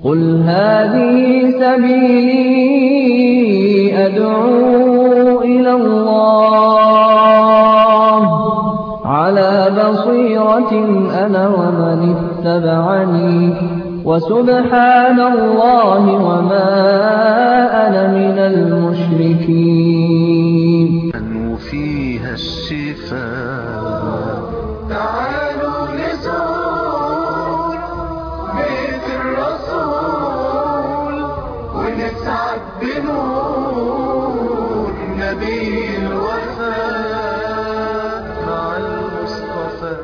قل هذه سبيلي أدعو إلى الله على بصيرة أنا ومن اتبعني وسبحان الله وما أنا من المشركين وفيها الشفاء تعالوا نزور بيت الرسول ونسعد بنور نبي الوفاء مع المصطفى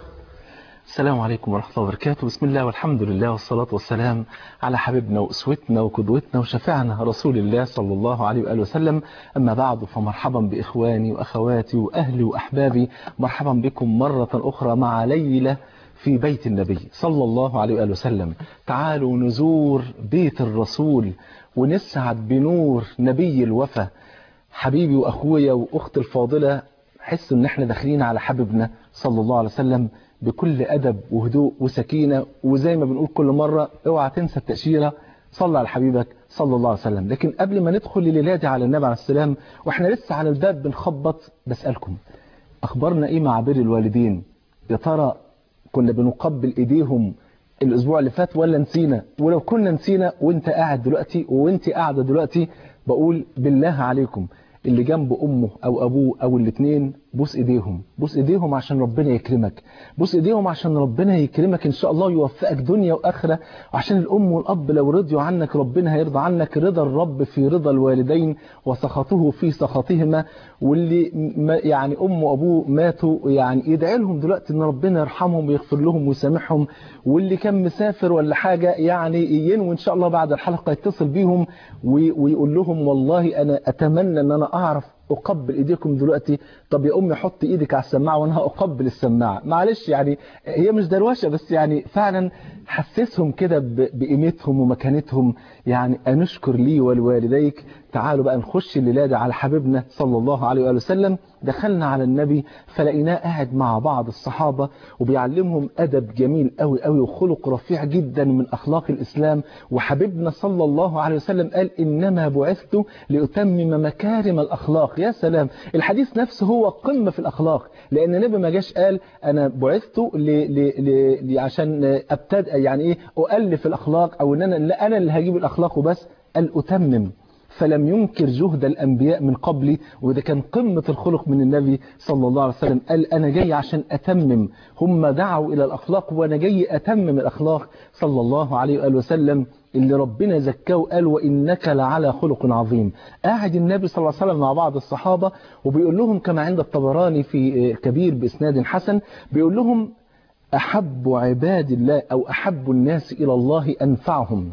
السلام عليكم ورحمة الله وبركاته بسم الله والحمد لله والصلاة والسلام على حبيبنا وأسوتنا وقدوتنا وشفيعنا رسول الله صلى الله عليه وآله وسلم أما بعد فمرحبا بإخواني وأخواتي وأهلي وأحبابي مرحبا بكم مرة أخرى مع ليلة في بيت النبي صلى الله عليه وآله وسلم تعالوا نزور بيت الرسول ونسعد بنور نبي الوفا حبيبي وأخويا وأختي الفاضلة حس ان احنا داخلين على حبيبنا صلى الله عليه وسلم بكل أدب وهدوء وسكينة وزي ما بنقول كل مرة اوعى تنسى التأشيرة صلى على حبيبك صلى الله عليه وسلم لكن قبل ما ندخل الليلة دي على النبي عليه السلام واحنا لسه على الباب بنخبط بسألكم أخبارنا إيه مع بر الوالدين يا ترى كنا بنقبل إيديهم الأسبوع اللي فات ولا نسينا ولو كنا نسينا وانت قاعد دلوقتي وانت قاعدة دلوقتي بقول بالله عليكم اللي جنب امه او ابوه او الاثنين بوس ايديهم بوس ايديهم عشان ربنا يكرمك بوس ايديهم عشان ربنا يكرمك ان شاء الله يوفقك دنيا واخره وعشان الام والاب لو رضيوا عنك ربنا هيرضى عنك رضا الرب في رضا الوالدين وسخطه في سخطهما واللي ما يعني ام وابوه ماتوا يعني يدعي لهم دلوقتي ان ربنا يرحمهم ويغفر لهم ويسامحهم واللي كان مسافر ولا حاجه يعني ينوي ان شاء الله بعد الحلقه يتصل بيهم ويقول لهم والله انا اتمنى ان انا اعرف اقبل ايديكم دلوقتي طب يا امي حط ايدك على السماعه وانا هاقبل السماعه معلش يعني هي مش دروشه بس يعني فعلا حسسهم كده بقيمتهم ومكانتهم يعني انشكر لي ولوالديك تعالوا بقى نخش الليله دي على حبيبنا صلى الله عليه واله وسلم دخلنا على النبي فلقيناه قاعد مع بعض الصحابه وبيعلمهم ادب جميل قوي قوي وخلق رفيع جدا من اخلاق الاسلام وحبيبنا صلى الله عليه وسلم قال انما بعثت لاتمم مكارم الاخلاق يا سلام الحديث نفسه هو قمه في الاخلاق لان النبي ما جاش قال انا بعثت ل... ل... ل... عشان ابتدأ يعني ايه اؤلف الاخلاق او ان انا لا انا اللي هجيب الاخلاق وبس قال اتمم فلم ينكر جهد الأنبياء من قبلي وده كان قمة الخلق من النبي صلى الله عليه وسلم قال أنا جاي عشان أتمم هم دعوا إلى الأخلاق وأنا جاي أتمم الأخلاق صلى الله عليه وآله وسلم اللي ربنا زكاه وقال وإنك لعلى خلق عظيم قاعد النبي صلى الله عليه وسلم مع بعض الصحابة وبيقول لهم كما عند الطبراني في كبير بإسناد حسن بيقول لهم أحب عباد الله أو أحب الناس إلى الله أنفعهم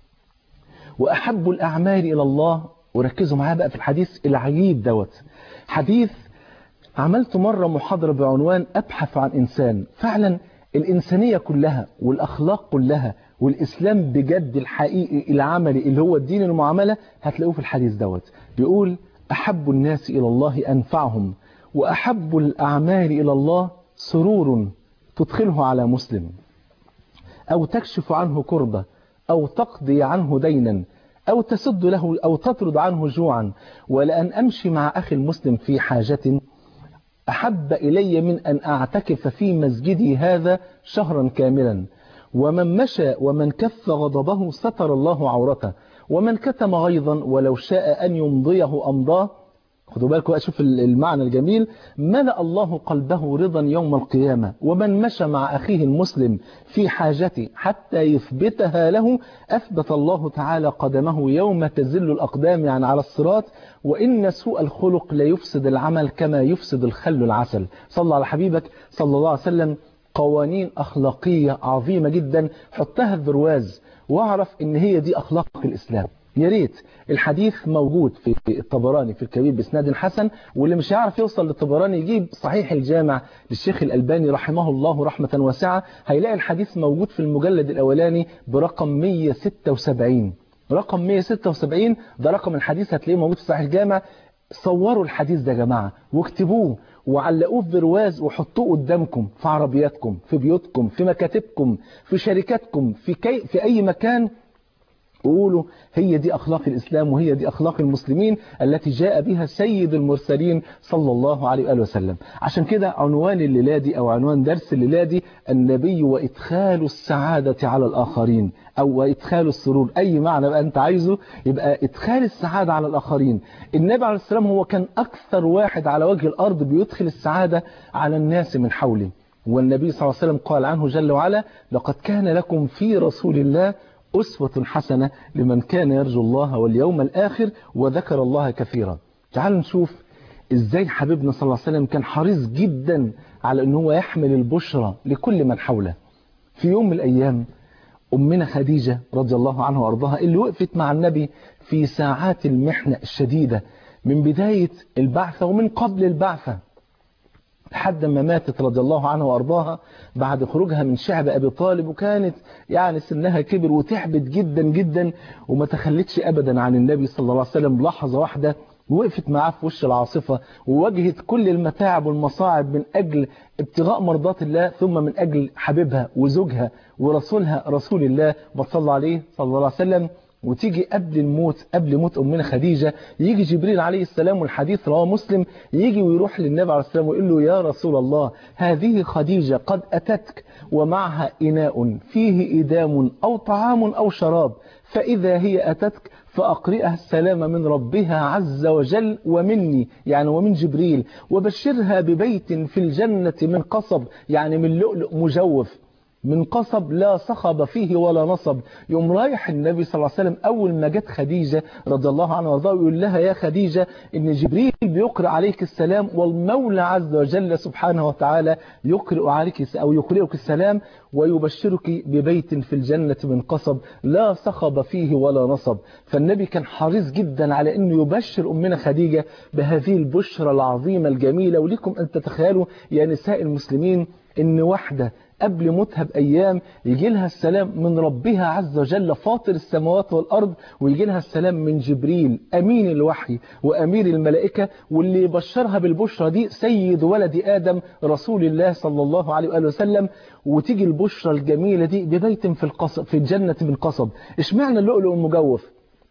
وأحب الأعمال إلى الله وركزوا معايا بقى في الحديث العجيب دوت حديث عملت مرة محاضرة بعنوان أبحث عن إنسان فعلا الإنسانية كلها والأخلاق كلها والإسلام بجد الحقيقي العملي اللي هو الدين المعاملة هتلاقوه في الحديث دوت بيقول أحب الناس إلى الله أنفعهم وأحب الأعمال إلى الله سرور تدخله على مسلم أو تكشف عنه كربة أو تقضي عنه دينا أو تسد له أو تطرد عنه جوعا ولأن أمشي مع أخي المسلم في حاجة أحب إلي من أن أعتكف في مسجدي هذا شهرا كاملا ومن مشى ومن كف غضبه ستر الله عورته ومن كتم غيظا ولو شاء أن يمضيه أمضاه خدوا بالكم بقى شوف المعنى الجميل ملأ الله قلبه رضا يوم القيامة ومن مشى مع أخيه المسلم في حاجته حتى يثبتها له أثبت الله تعالى قدمه يوم تزل الأقدام يعني على الصراط وإن سوء الخلق لا يفسد العمل كما يفسد الخل العسل صلى على حبيبك صلى الله عليه وسلم قوانين أخلاقية عظيمة جدا حطها في برواز واعرف ان هي دي أخلاق الإسلام يا ريت الحديث موجود في الطبراني في الكبير باسناد حسن واللي مش هيعرف يوصل للطبراني يجيب صحيح الجامع للشيخ الألباني رحمه الله رحمة واسعة هيلاقي الحديث موجود في المجلد الأولاني برقم 176 رقم 176 ده رقم الحديث هتلاقيه موجود في صحيح الجامع صوروا الحديث ده يا جماعة واكتبوه وعلقوه في برواز وحطوه قدامكم في عربياتكم في بيوتكم في مكاتبكم في شركاتكم في, كي في أي مكان وقولوا هي دي أخلاق الإسلام وهي دي أخلاق المسلمين التي جاء بها سيد المرسلين صلى الله عليه وآله وسلم عشان كده عنوان الليلة دي أو عنوان درس الليلة دي النبي وإدخال السعادة على الآخرين أو وإدخال السرور أي معنى بقى أنت عايزه يبقى إدخال السعادة على الآخرين النبي عليه السلام هو كان أكثر واحد على وجه الأرض بيدخل السعادة على الناس من حوله والنبي صلى الله عليه وسلم قال عنه جل وعلا لقد كان لكم في رسول الله أسوة حسنة لمن كان يرجو الله واليوم الآخر وذكر الله كثيرا تعالوا نشوف إزاي حبيبنا صلى الله عليه وسلم كان حريص جدا على أنه هو يحمل البشرى لكل من حوله في يوم من الأيام أمنا خديجة رضي الله عنها وأرضاها اللي وقفت مع النبي في ساعات المحنة الشديدة من بداية البعثة ومن قبل البعثة لحد ما ماتت رضي الله عنها وارضاها بعد خروجها من شعب ابي طالب وكانت يعني سنها كبر وتعبت جدا جدا وما تخلتش ابدا عن النبي صلى الله عليه وسلم لحظه واحده وقفت معاه في وش العاصفة وواجهت كل المتاعب والمصاعب من أجل ابتغاء مرضات الله ثم من أجل حبيبها وزوجها ورسولها رسول الله صلى عليه صلى الله عليه وسلم وتيجي قبل الموت قبل موت أمنا خديجة يجي جبريل عليه السلام والحديث رواه مسلم يجي ويروح للنبي عليه السلام ويقول له يا رسول الله هذه خديجة قد أتتك ومعها إناء فيه إدام أو طعام أو شراب فإذا هي أتتك فأقرئها السلام من ربها عز وجل ومني يعني ومن جبريل وبشرها ببيت في الجنة من قصب يعني من لؤلؤ مجوف من قصب لا صخب فيه ولا نصب يوم رايح النبي صلى الله عليه وسلم أول ما جت خديجة رضي الله عنها وارضاها يقول لها يا خديجة إن جبريل بيقرأ عليك السلام والمولى عز وجل سبحانه وتعالى يقرأ عليك أو يقرئك السلام ويبشرك ببيت في الجنة من قصب لا صخب فيه ولا نصب فالنبي كان حريص جدا على أنه يبشر أمنا خديجة بهذه البشرى العظيمة الجميلة ولكم أن تتخيلوا يا نساء المسلمين إن واحدة قبل موتها بأيام يجي لها السلام من ربها عز وجل فاطر السماوات والأرض ويجي لها السلام من جبريل أمين الوحي وأمير الملائكة واللي يبشرها بالبشرى دي سيد ولد آدم رسول الله صلى الله عليه وآله وسلم وتيجي البشرى الجميلة دي ببيت في القصب في الجنة من قصب اشمعنى اللؤلؤ المجوف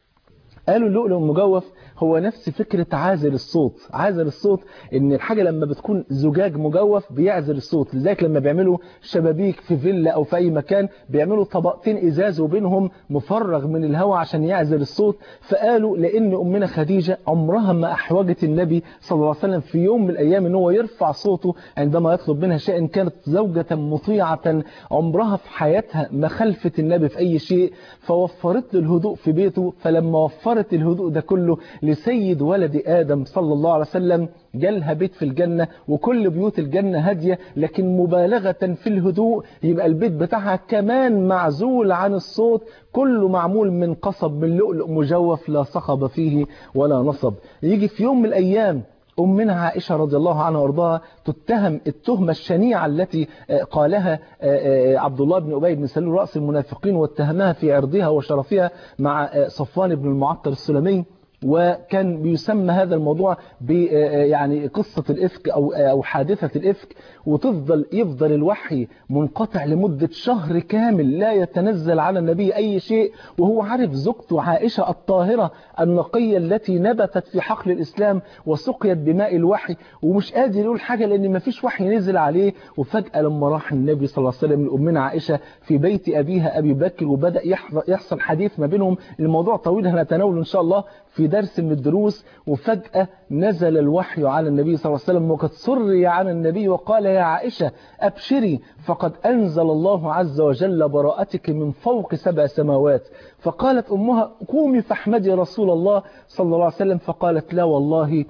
قالوا اللؤلؤ المجوف هو نفس فكرة عازل الصوت عازل الصوت ان الحاجة لما بتكون زجاج مجوف بيعزل الصوت لذلك لما بيعملوا شبابيك في فيلا او في اي مكان بيعملوا طبقتين ازاز وبينهم مفرغ من الهواء عشان يعزل الصوت فقالوا لان امنا خديجة عمرها ما احوجت النبي صلى الله عليه وسلم في يوم من الايام ان هو يرفع صوته عندما يطلب منها شيء كانت زوجة مطيعة عمرها في حياتها ما خلفت النبي في اي شيء فوفرت له الهدوء في بيته فلما وفرت الهدوء ده كله لسيد ولد آدم صلى الله عليه وسلم جالها بيت في الجنة وكل بيوت الجنة هادية لكن مبالغة في الهدوء يبقى البيت بتاعها كمان معزول عن الصوت كله معمول من قصب من لؤلؤ مجوف لا صخب فيه ولا نصب يجي في يوم من الأيام أمنا عائشة رضي الله عنها وارضاها تتهم التهمة الشنيعة التي قالها عبد الله بن أبي بن سلول رأس المنافقين واتهمها في عرضها وشرفها مع صفوان بن المعطر السلمي وكان بيسمى هذا الموضوع ب يعني قصة الإفك أو أو حادثة الإفك وتفضل يفضل الوحي منقطع لمدة شهر كامل لا يتنزل على النبي أي شيء وهو عارف زوجته عائشة الطاهرة النقية التي نبتت في حقل الإسلام وسقيت بماء الوحي ومش قادر يقول حاجة لأن ما فيش وحي نزل عليه وفجأة لما راح النبي صلى الله عليه وسلم لأمنا عائشة في بيت أبيها أبي بكر وبدأ يحصل حديث ما بينهم الموضوع طويل هنتناوله إن شاء الله في درس من الدروس وفجأة نزل الوحي على النبي صلى الله عليه وسلم وقد سري عن النبي وقال يا عائشة أبشري فقد أنزل الله عز وجل براءتك من فوق سبع سماوات فقالت أمها قومي فاحمدي رسول الله صلى الله عليه وسلم فقالت لا والله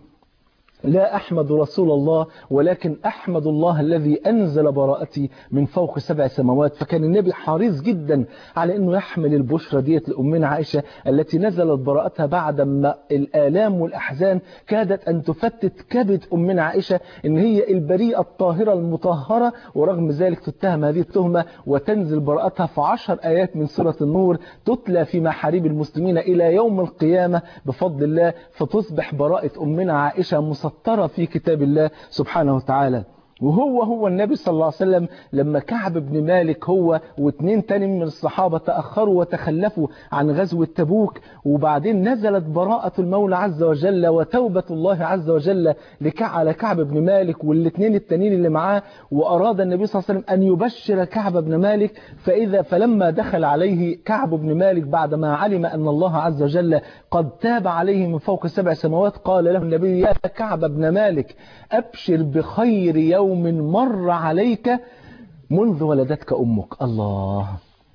لا أحمد رسول الله ولكن أحمد الله الذي أنزل براءتي من فوق سبع سماوات فكان النبي حريص جدا على أنه يحمل البشرى ديت لأمنا عائشة التي نزلت براءتها بعد ما الآلام والأحزان كادت أن تفتت كبد أمنا عائشة أن هي البريئة الطاهرة المطهرة ورغم ذلك تتهم هذه التهمة وتنزل براءتها في عشر آيات من سورة النور تتلى في محاريب المسلمين إلى يوم القيامة بفضل الله فتصبح براءة أمنا عائشة مسطرة في كتاب الله سبحانه وتعالى وهو هو النبي صلى الله عليه وسلم لما كعب بن مالك هو واثنين تاني من الصحابة تأخروا وتخلفوا عن غزوة تبوك وبعدين نزلت براءة المولى عز وجل وتوبة الله عز وجل لكع- على كعب بن مالك والاثنين التانيين اللي معاه وأراد النبي صلى الله عليه وسلم أن يبشر كعب بن مالك فإذا فلما دخل عليه كعب بن مالك بعدما علم أن الله عز وجل قد تاب عليه من فوق سبع سماوات قال له النبي يا كعب بن مالك أبشر بخير يوم مر عليك منذ ولدتك أمك الله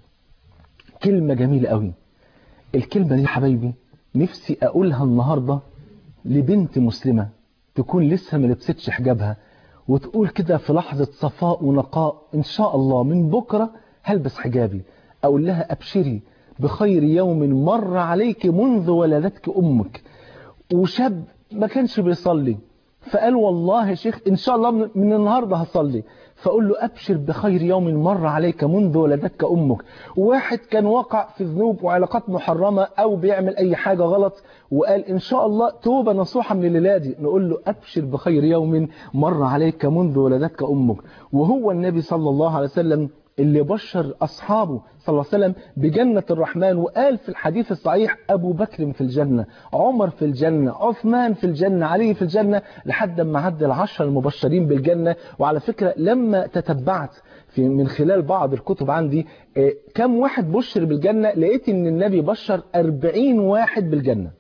كلمة جميلة قوي الكلمة دي يا حبايبي نفسي أقولها النهاردة لبنت مسلمة تكون لسه ما لبستش حجابها وتقول كده في لحظة صفاء ونقاء إن شاء الله من بكرة هلبس حجابي أقول لها أبشري بخير يوم مر عليك منذ ولدتك أمك وشاب ما كانش بيصلي فقال والله يا شيخ إن شاء الله من من النهاردة هصلي فأقول له أبشر بخير يوم مر عليك منذ ولدتك أمك واحد كان وقع في ذنوب وعلاقات محرمة أو بيعمل أي حاجة غلط وقال إن شاء الله توبة نصوحة من الليلة دي نقول له أبشر بخير يوم مر عليك منذ ولدتك أمك وهو النبي صلى الله عليه وسلم اللي بشر أصحابه صلى الله عليه وسلم بجنة الرحمن وقال في الحديث الصحيح أبو بكر في الجنة عمر في الجنة عثمان في الجنة علي في الجنة لحد ما عد العشر المبشرين بالجنة وعلى فكرة لما تتبعت في من خلال بعض الكتب عندي آه، كم واحد بشر بالجنة لقيت ان النبي بشر أربعين واحد بالجنة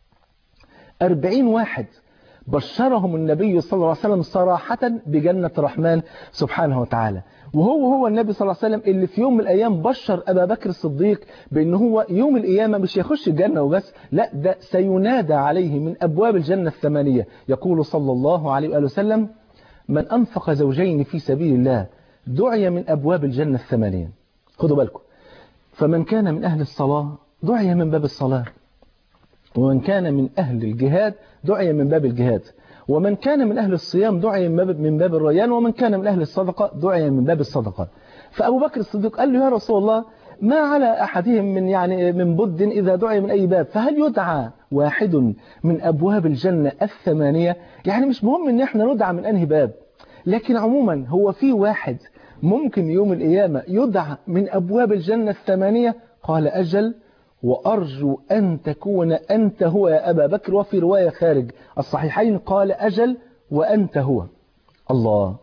أربعين واحد بشرهم النبي صلى الله عليه وسلم صراحة بجنة الرحمن سبحانه وتعالى وهو هو النبي صلى الله عليه وسلم اللي في يوم من الأيام بشر أبا بكر الصديق بأن هو يوم القيامة مش يخش الجنة وبس لا ده سينادى عليه من أبواب الجنة الثمانية يقول صلى الله عليه وآله وسلم من أنفق زوجين في سبيل الله دعي من أبواب الجنة الثمانية خدوا بالكم فمن كان من أهل الصلاة دعي من باب الصلاة ومن كان من أهل الجهاد دعي من باب الجهاد ومن كان من أهل الصيام دعي من باب, من باب الريان ومن كان من أهل الصدقة دعي من باب الصدقة فأبو بكر الصديق قال له يا رسول الله ما على أحدهم من يعني من بد إذا دعي من أي باب فهل يدعى واحد من أبواب الجنة الثمانية يعني مش مهم إن احنا ندعى من أنهي باب لكن عموما هو في واحد ممكن يوم القيامة يدعى من أبواب الجنة الثمانية قال أجل وأرجو أن تكون أنت هو يا أبا بكر وفي رواية خارج الصحيحين قال أجل وأنت هو الله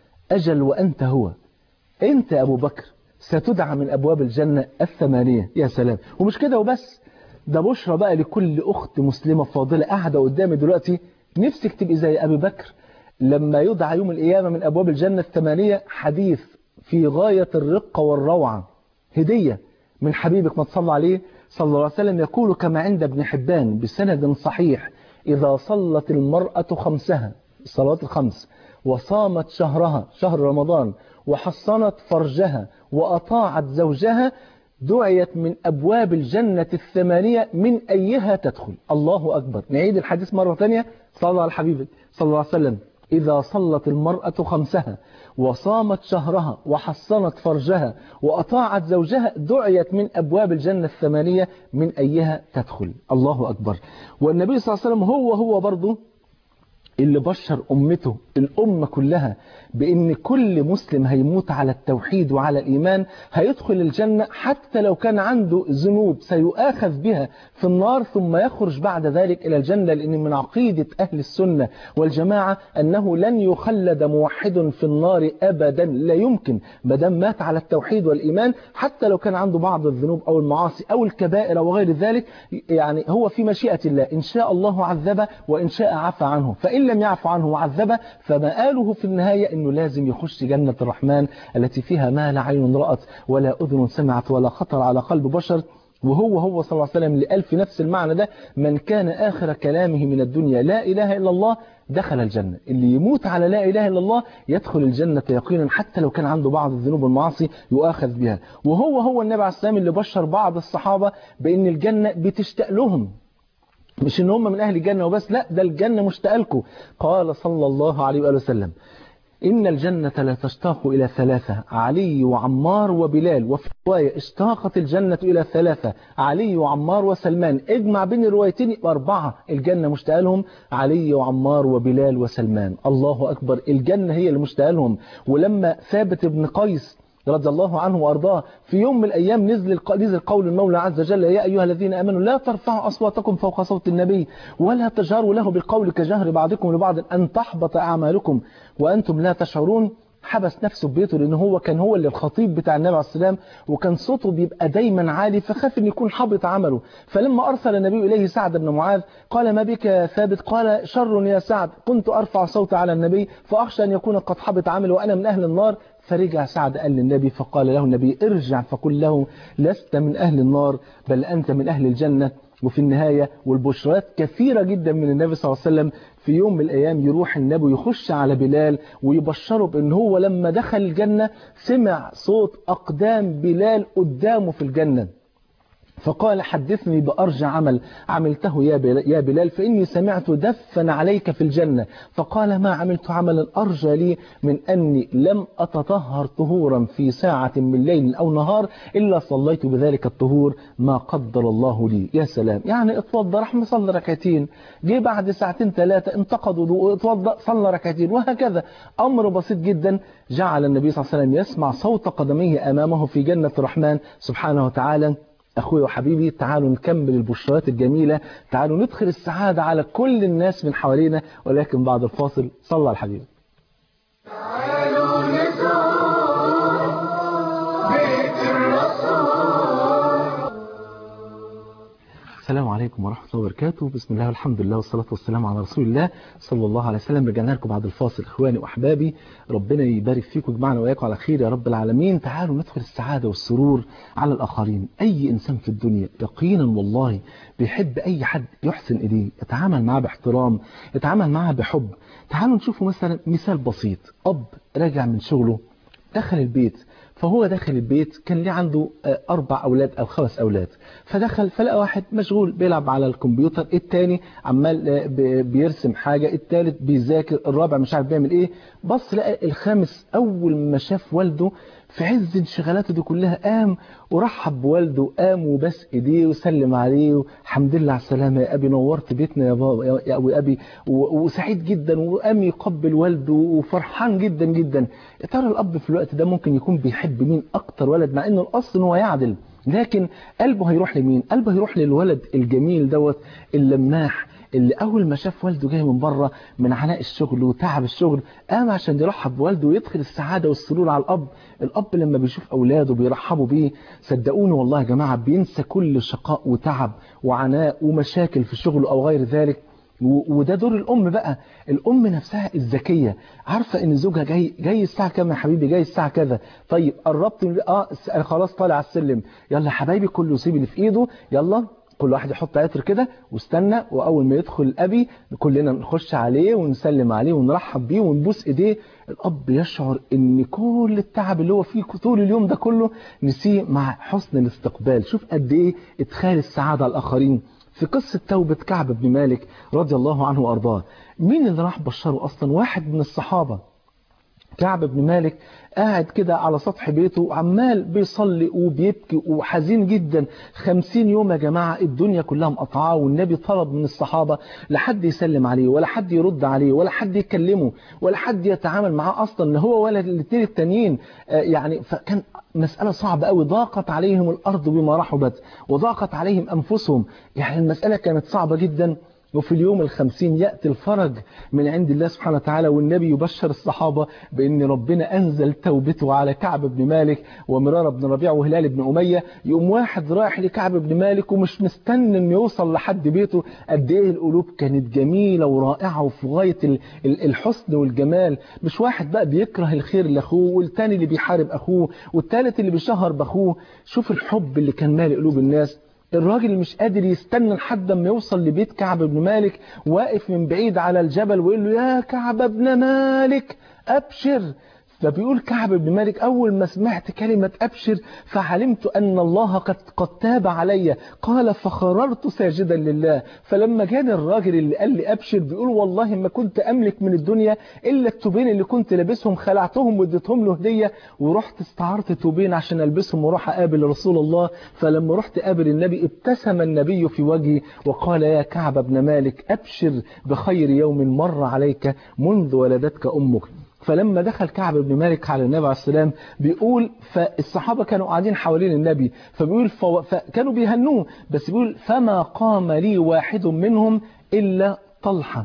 أجل وأنت هو أنت يا أبو بكر ستدعى من أبواب الجنة الثمانية يا سلام ومش كده وبس ده بشرى بقى لكل أخت مسلمة فاضلة قاعدة قدامي دلوقتي نفسك تبقي زي أبي بكر لما يدعى يوم القيامة من أبواب الجنة الثمانية حديث في غاية الرقة والروعة هدية من حبيبك ما تصلى عليه صلى الله عليه وسلم يقول كما عند ابن حبان بسند صحيح إذا صلت المرأة خمسها الصلوات الخمس وصامت شهرها شهر رمضان وحصنت فرجها وأطاعت زوجها دعيت من أبواب الجنة الثمانية من أيها تدخل الله أكبر نعيد الحديث مرة ثانية صلى الله على حبيبك صلى الله عليه وسلم إذا صلت المرأة خمسها وصامت شهرها وحصنت فرجها وأطاعت زوجها دعيت من أبواب الجنة الثمانية من أيها تدخل الله أكبر والنبي صلى الله عليه وسلم هو هو برضه اللي بشر أمته الأمة كلها بأن كل مسلم هيموت على التوحيد وعلى الإيمان هيدخل الجنة حتى لو كان عنده ذنوب سيؤاخذ بها في النار ثم يخرج بعد ذلك إلى الجنة لأن من عقيدة أهل السنة والجماعة أنه لن يخلد موحد في النار أبدا لا يمكن مدام مات على التوحيد والإيمان حتى لو كان عنده بعض الذنوب أو المعاصي أو الكبائر وغير ذلك يعني هو في مشيئة الله إن شاء الله عذبه وإن شاء عفى عنه فإن لم يعفو عنه وعذبه فمآله في النهاية أنه لازم يخش جنة الرحمن التي فيها ما لا عين رأت ولا أذن سمعت ولا خطر على قلب بشر وهو هو صلى الله عليه وسلم لألف نفس المعنى ده من كان آخر كلامه من الدنيا لا إله إلا الله دخل الجنة اللي يموت على لا إله إلا الله يدخل الجنة يقينا حتى لو كان عنده بعض الذنوب والمعاصي يؤاخذ بها وهو هو النبي عليه السلام اللي بشر بعض الصحابة بأن الجنة بتشتاق لهم مش ان هم من اهل الجنه وبس لا ده الجنه مشتاقه لكم قال صلى الله عليه واله وسلم إن الجنة لا تشتاق إلى ثلاثة علي وعمار وبلال وفي رواية اشتاقت الجنة إلى ثلاثة علي وعمار وسلمان اجمع بين الروايتين يبقى أربعة الجنة مشتاق لهم علي وعمار وبلال وسلمان الله أكبر الجنة هي اللي مشتاق لهم ولما ثابت بن قيس رضي الله عنه وأرضاه في يوم من الأيام نزل نزل قول المولى عز وجل يا أيها الذين آمنوا لا ترفعوا أصواتكم فوق صوت النبي ولا تجهروا له بالقول كجهر بعضكم لبعض أن تحبط أعمالكم وأنتم لا تشعرون حبس نفسه في بيته لأن هو كان هو اللي الخطيب بتاع النبي عليه السلام وكان صوته بيبقى دايما عالي فخاف أن يكون حبط عمله فلما أرسل النبي إليه سعد بن معاذ قال ما بك يا ثابت قال شر يا سعد كنت أرفع صوتي على النبي فأخشى أن يكون قد حبط عمله وأنا من أهل النار فرجع سعد قال للنبي فقال له النبي ارجع فقل له لست من أهل النار بل أنت من أهل الجنة وفي النهاية والبشرات كثيرة جدا من النبي صلى الله عليه وسلم في يوم من الأيام يروح النبي يخش على بلال ويبشره بأن هو لما دخل الجنة سمع صوت أقدام بلال قدامه في الجنة فقال حدثني بأرجى عمل عملته يا بلال, يا بلال فإني سمعت دفا عليك في الجنة فقال ما عملت عملا أرجى لي من أني لم أتطهر طهورا في ساعة من ليل أو نهار إلا صليت بذلك الطهور ما قدر الله لي يا سلام يعني اتوضى رحمة صلى ركعتين جه بعد ساعتين ثلاثة انتقد وضوء اتوضى صلى ركعتين وهكذا أمر بسيط جدا جعل النبي صلى الله عليه وسلم يسمع صوت قدميه أمامه في جنة الرحمن سبحانه وتعالى أخوي وحبيبي تعالوا نكمل البشرات الجميلة تعالوا ندخل السعادة على كل الناس من حوالينا ولكن بعد الفاصل صلى على الحبيب تعالوا نزور بيت الرسول السلام عليكم ورحمة الله وبركاته بسم الله والحمد لله والصلاة والسلام على رسول الله صلى الله عليه وسلم رجعنا لكم بعد الفاصل إخواني وأحبابي ربنا يبارك فيكم ويجمعنا وإياكم على خير يا رب العالمين تعالوا ندخل السعادة والسرور على الآخرين أي إنسان في الدنيا يقينا والله بيحب أي حد يحسن إليه يتعامل معاه باحترام يتعامل معاه بحب تعالوا نشوفوا مثلا مثال بسيط أب راجع من شغله دخل البيت فهو داخل البيت كان ليه عنده أربع أولاد أو خمس أولاد فدخل فلقى واحد مشغول بيلعب على الكمبيوتر التاني عمال بيرسم حاجة التالت بيذاكر الرابع مش عارف بيعمل إيه بص لقى الخامس أول ما شاف والده في عز انشغالاته دي كلها قام ورحب بوالده قام وبس ايديه وسلم عليه الحمد لله على السلامه يا ابي نورت بيتنا يا بابا يا ابو ابي وسعيد جدا وقام يقبل والده وفرحان جدا جدا يا ترى الاب في الوقت ده ممكن يكون بيحب مين اكتر ولد مع انه الاصل ان هو يعدل لكن قلبه هيروح لمين قلبه هيروح للولد الجميل دوت اللماح اللي أول ما شاف والده جاي من بره من عناء الشغل وتعب الشغل قام عشان يرحب بوالده ويدخل السعادة والسرور على الأب الأب لما بيشوف أولاده بيرحبوا بيه صدقوني والله يا جماعة بينسى كل شقاء وتعب وعناء ومشاكل في شغله أو غير ذلك وده دور الأم بقى الأم نفسها الذكية عارفة إن زوجها جاي جاي الساعة كام يا حبيبي جاي الساعة كذا طيب قربت من اه خلاص طالع على السلم يلا يا حبايبي كله يسيب اللي في إيده يلا كل واحد يحط عطر كده واستنى واول ما يدخل ابي كلنا نخش عليه ونسلم عليه ونرحب بيه ونبوس ايديه الاب يشعر ان كل التعب اللي هو فيه طول اليوم ده كله نسيه مع حسن الاستقبال شوف قد ايه ادخال السعاده على الاخرين في قصة توبة كعب بن مالك رضي الله عنه وأرضاه مين اللي راح بشره أصلا واحد من الصحابة كعب بن مالك قاعد كده على سطح بيته عمال بيصلي وبيبكي وحزين جدا خمسين يوم يا جماعة الدنيا كلها مقطعاه والنبي طلب من الصحابة لا حد يسلم عليه ولا حد يرد عليه ولا حد يكلمه ولا حد يتعامل معاه أصلا لا هو ولا الاثنين التانيين يعني فكان مسألة صعبة قوي ضاقت عليهم الأرض بما رحبت وضاقت عليهم أنفسهم يعني المسألة كانت صعبة جدا وفي اليوم الخمسين يأتي الفرج من عند الله سبحانه وتعالى والنبي يبشر الصحابة بأن ربنا أنزل توبته على كعب بن مالك ومرار بن ربيع وهلال بن أمية يقوم واحد رايح لكعب بن مالك ومش مستني أن يوصل لحد بيته قد إيه القلوب كانت جميلة ورائعة وفي غاية الحسن والجمال مش واحد بقى بيكره الخير لأخوه والتاني اللي بيحارب أخوه والتالت اللي بيشهر بأخوه شوف الحب اللي كان مالي قلوب الناس الراجل مش قادر يستنى لحد ما يوصل لبيت كعب بن مالك واقف من بعيد على الجبل ويقول له يا كعب بن مالك أبشر فبيقول كعب بن مالك أول ما سمعت كلمة أبشر فعلمت أن الله قد, قد تاب علي قال فخررت ساجدا لله فلما جاني الراجل اللي قال لي أبشر بيقول والله ما كنت أملك من الدنيا إلا التوبين اللي كنت لابسهم خلعتهم واديتهم له هدية ورحت استعرت توبين عشان ألبسهم وروح أقابل رسول الله فلما رحت قابل النبي ابتسم النبي في وجهي وقال يا كعب بن مالك أبشر بخير يوم مر عليك منذ ولدتك أمك فلما دخل كعب بن مالك على النبي عليه السلام بيقول فالصحابة كانوا قاعدين حوالين النبي فبيقول فو... فكانوا بيهنوه بس بيقول فما قام لي واحد منهم إلا طلحة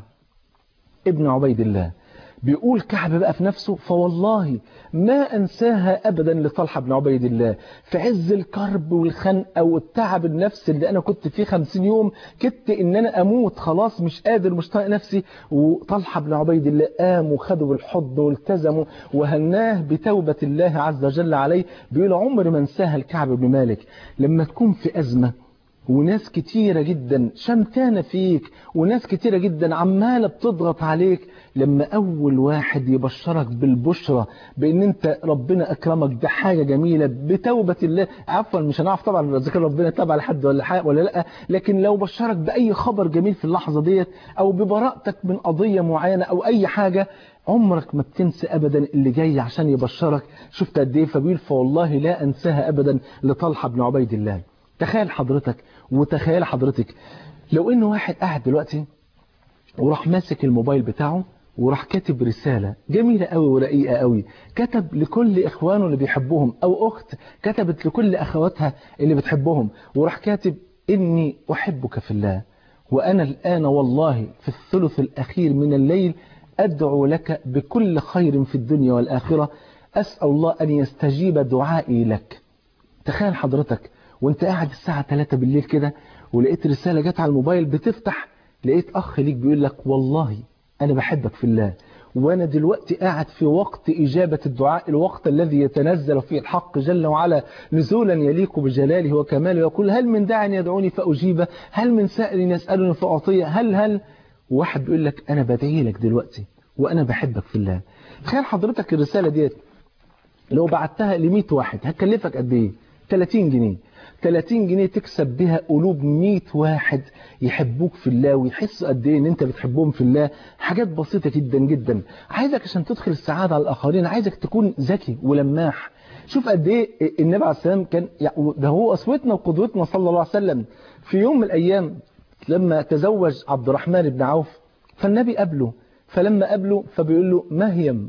ابن عبيد الله بيقول كعب بقى في نفسه فوالله ما أنساها أبدا لطلحة بن عبيد الله في عز الكرب والخنقة والتعب النفسي اللي أنا كنت فيه خمسين يوم كدت إن أنا أموت خلاص مش قادر مش طايق نفسي وطلحة بن عبيد الله قام وخدوا بالحضن والتزموا وهناه بتوبة الله عز وجل عليه بيقول عمر ما انساها الكعب بن مالك لما تكون في أزمة وناس كتيرة جدا شمتانة فيك وناس كتيرة جدا عمالة بتضغط عليك لما أول واحد يبشرك بالبشرة بأن أنت ربنا أكرمك ده حاجة جميلة بتوبة الله عفوا مش هنعرف طبعا إذا كان ربنا تابع لحد ولا حاجة ولا لا لكن لو بشرك بأي خبر جميل في اللحظة ديت أو ببراءتك من قضية معينة أو أي حاجة عمرك ما بتنسى أبدا اللي جاي عشان يبشرك شفت قد إيه فبيقول فوالله لا أنساها أبدا لطلحة بن عبيد الله تخيل حضرتك وتخيل حضرتك لو ان واحد قاعد دلوقتي وراح ماسك الموبايل بتاعه وراح كاتب رسالة جميلة قوي ورقيقة قوي كتب لكل إخوانه اللي بيحبهم أو أخت كتبت لكل أخواتها اللي بتحبهم وراح كاتب إني أحبك في الله وأنا الآن والله في الثلث الأخير من الليل أدعو لك بكل خير في الدنيا والآخرة أسأل الله أن يستجيب دعائي لك تخيل حضرتك وانت قاعد الساعة 3 بالليل كده ولقيت رسالة جت على الموبايل بتفتح لقيت أخ ليك بيقول لك والله أنا بحبك في الله وأنا دلوقتي قاعد في وقت إجابة الدعاء الوقت الذي يتنزل فيه الحق جل وعلا نزولا يليق بجلاله وكماله يقول هل من داع يدعوني فأجيبه هل من سائل يسألني فأعطيه هل هل واحد بيقول لك أنا بدعي لك دلوقتي وأنا بحبك في الله تخيل حضرتك الرسالة ديت لو بعتها ل 100 واحد هتكلفك قد إيه 30 جنيه 30 جنيه تكسب بها قلوب 100 واحد يحبوك في الله ويحسوا قد ايه ان انت بتحبهم في الله حاجات بسيطة جدا جدا عايزك عشان تدخل السعادة على الاخرين عايزك تكون ذكي ولماح شوف قد ايه النبي عليه السلام كان ده هو اسوتنا وقدوتنا صلى الله عليه وسلم في يوم من الايام لما تزوج عبد الرحمن بن عوف فالنبي قابله فلما قابله فبيقول له مهيم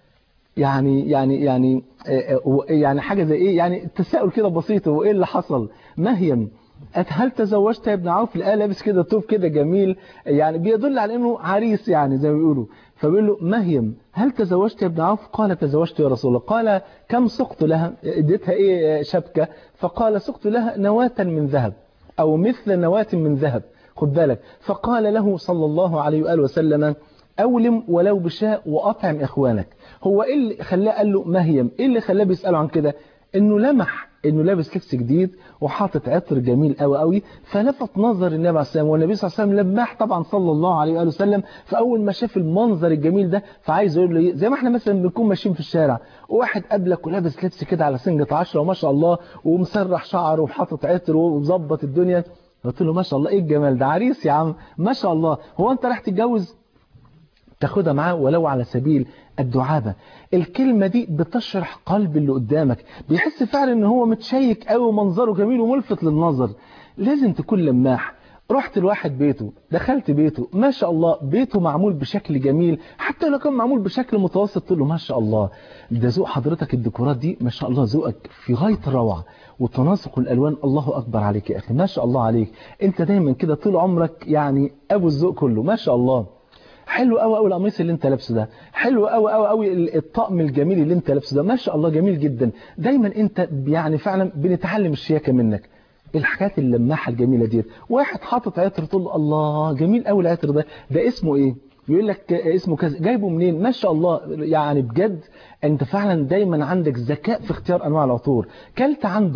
يعني يعني يعني يعني حاجة زي ايه يعني التساؤل كده بسيط هو ايه اللي حصل مهيم هل تزوجت يا ابن عوف لقاه لابس كده توب كده جميل يعني بيدل على انه عريس يعني زي ما بيقولوا فبيقول له مهيم هل تزوجت يا ابن عوف قال تزوجت يا رسول الله قال كم سقت لها اديتها ايه شبكة فقال سقت لها نواة من ذهب او مثل نواة من ذهب خد بالك فقال له صلى الله عليه وآله وسلم أولم ولو بشاء وأطعم إخوانك هو إيه اللي خلاه قال له مهيم إيه اللي خلاه بيسأله عن كده إنه لمح إنه لابس لبس جديد وحاطط عطر جميل قوي قوي فلفت نظر النبي عليه السلام والنبي صلى الله عليه وسلم لمح طبعا صلى الله عليه وآله وسلم فأول ما شاف المنظر الجميل ده فعايز يقول له زي ما احنا مثلا بنكون ماشيين في الشارع وواحد قابلك ولابس لبس كده على سنجة عشرة وما شاء الله ومسرح شعره وحاطط عطر ومظبط الدنيا قلت له ما شاء الله ايه الجمال ده عريس يا عم ما شاء الله هو انت رايح تتجوز تاخدها معاه ولو على سبيل الدعابة الكلمة دي بتشرح قلب اللي قدامك بيحس فعلا ان هو متشيك قوي ومنظره جميل وملفت للنظر لازم تكون لماح رحت لواحد بيته دخلت بيته ما شاء الله بيته معمول بشكل جميل حتى لو كان معمول بشكل متوسط تقول له ما شاء الله ده ذوق حضرتك الديكورات دي ما شاء الله ذوقك في غاية الروعة وتناسق الألوان الله أكبر عليك يا أخي ما شاء الله عليك أنت دايما كده طول عمرك يعني أبو الذوق كله ما شاء الله حلو قوي قوي القميص اللي انت لابسه ده حلو قوي قوي قوي الطقم الجميل اللي انت لابسه ده ما شاء الله جميل جدا دايما انت يعني فعلا بنتعلم الشياكه منك الحاجات اللماحه الجميله ديت واحد حاطط عطر تقول له الله جميل قوي العطر ده ده اسمه ايه يقول لك اسمه كذا جايبه منين ما شاء الله يعني بجد انت فعلا دايما عندك ذكاء في اختيار انواع العطور كلت عنده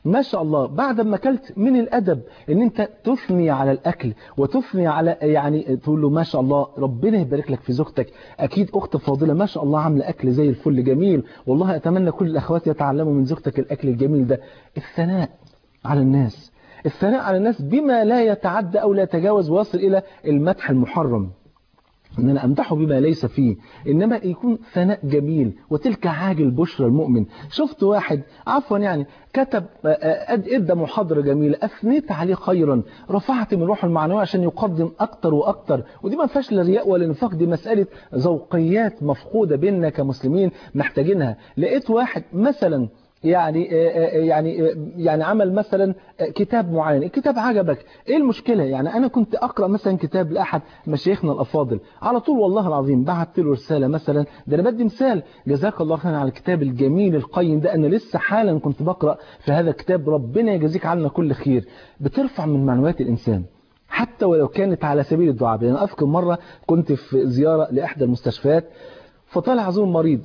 ما شاء الله بعد ما اكلت من الادب ان انت تثني على الاكل وتثني على يعني تقول له ما شاء الله ربنا يبارك لك في زوجتك اكيد اخت فاضله ما شاء الله عامله اكل زي الفل جميل والله اتمنى كل الاخوات يتعلموا من زوجتك الاكل الجميل ده الثناء على الناس الثناء على الناس بما لا يتعدى او لا يتجاوز ويصل الى المدح المحرم ان انا امدحه بما ليس فيه انما يكون ثناء جميل وتلك عاجل بشرى المؤمن شفت واحد عفوا يعني كتب ادى محاضره جميله اثنيت عليه خيرا رفعت من روحه المعنويه عشان يقدم اكتر واكتر ودي ما فيهاش لا رياء ولا نفاق دي مساله ذوقيات مفقوده بيننا كمسلمين محتاجينها لقيت واحد مثلا يعني يعني يعني عمل مثلا كتاب معين الكتاب عجبك ايه المشكلة يعني انا كنت اقرا مثلا كتاب لاحد مشايخنا الافاضل على طول والله العظيم بعت له رسالة مثلا ده انا بدي مثال جزاك الله خيرا على الكتاب الجميل القيم ده انا لسه حالا كنت بقرا في هذا الكتاب ربنا يجازيك عنا كل خير بترفع من معنويات الانسان حتى ولو كانت على سبيل الدعاء يعني اذكر مرة كنت في زيارة لاحدى المستشفيات فطلع زور مريض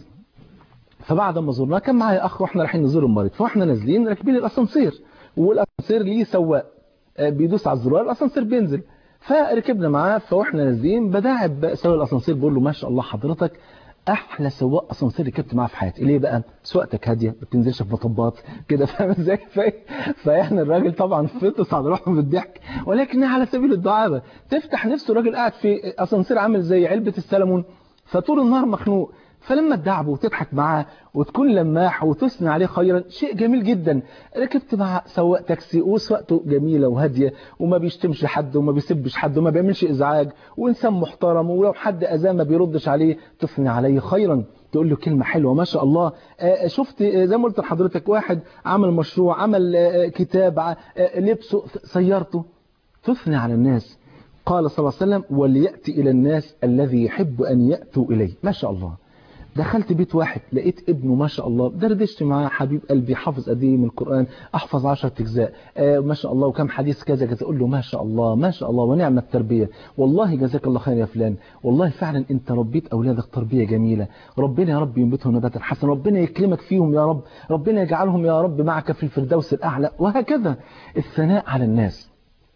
فبعد ما زرناه كان معايا اخ واحنا رايحين نزور المريض فاحنا نازلين راكبين الاسانسير والاسانسير ليه سواق بيدوس على الزرار الاسانسير بينزل فركبنا معاه فاحنا نازلين بداعب سواق الاسانسير بقول له ما شاء الله حضرتك احلى سواق اسانسير ركبت معاه في حياتي ليه بقى سواقتك هاديه ما بتنزلش في مطبات كده فاهم ازاي فاحنا الراجل طبعا فطس على روحه بالضحك ولكن على سبيل الدعابه تفتح نفسه الراجل قاعد في اسانسير عامل زي علبه السلمون فطول النهار مخنوق فلما تدعبه وتضحك معاه وتكون لماح وتثني عليه خيرا شيء جميل جدا ركبت مع سواق تاكسي وسواقته جميلة وهادية وما بيشتمش حد وما بيسبش حد وما بيعملش إزعاج وإنسان محترم ولو حد أذاه ما بيردش عليه تثني عليه خيرا تقول له كلمة حلوة ما شاء الله شفت زي ما قلت لحضرتك واحد عمل مشروع عمل كتاب لبسه سيارته تثني على الناس قال صلى الله عليه وسلم وليأتي إلى الناس الذي يحب أن يأتوا إليه ما شاء الله دخلت بيت واحد لقيت ابنه ما شاء الله دردشت معاه حبيب قلبي حافظ قد ايه من القرآن احفظ 10 اجزاء آه ما شاء الله وكم حديث كذا كذا اقول له ما شاء الله ما شاء الله ونعم التربية والله جزاك الله خير يا فلان والله فعلا انت ربيت اولادك تربية جميلة ربنا يا رب ينبتهم نباتا حسنا ربنا يكرمك فيهم يا رب ربنا يجعلهم يا رب معك في الفردوس الاعلى وهكذا الثناء على الناس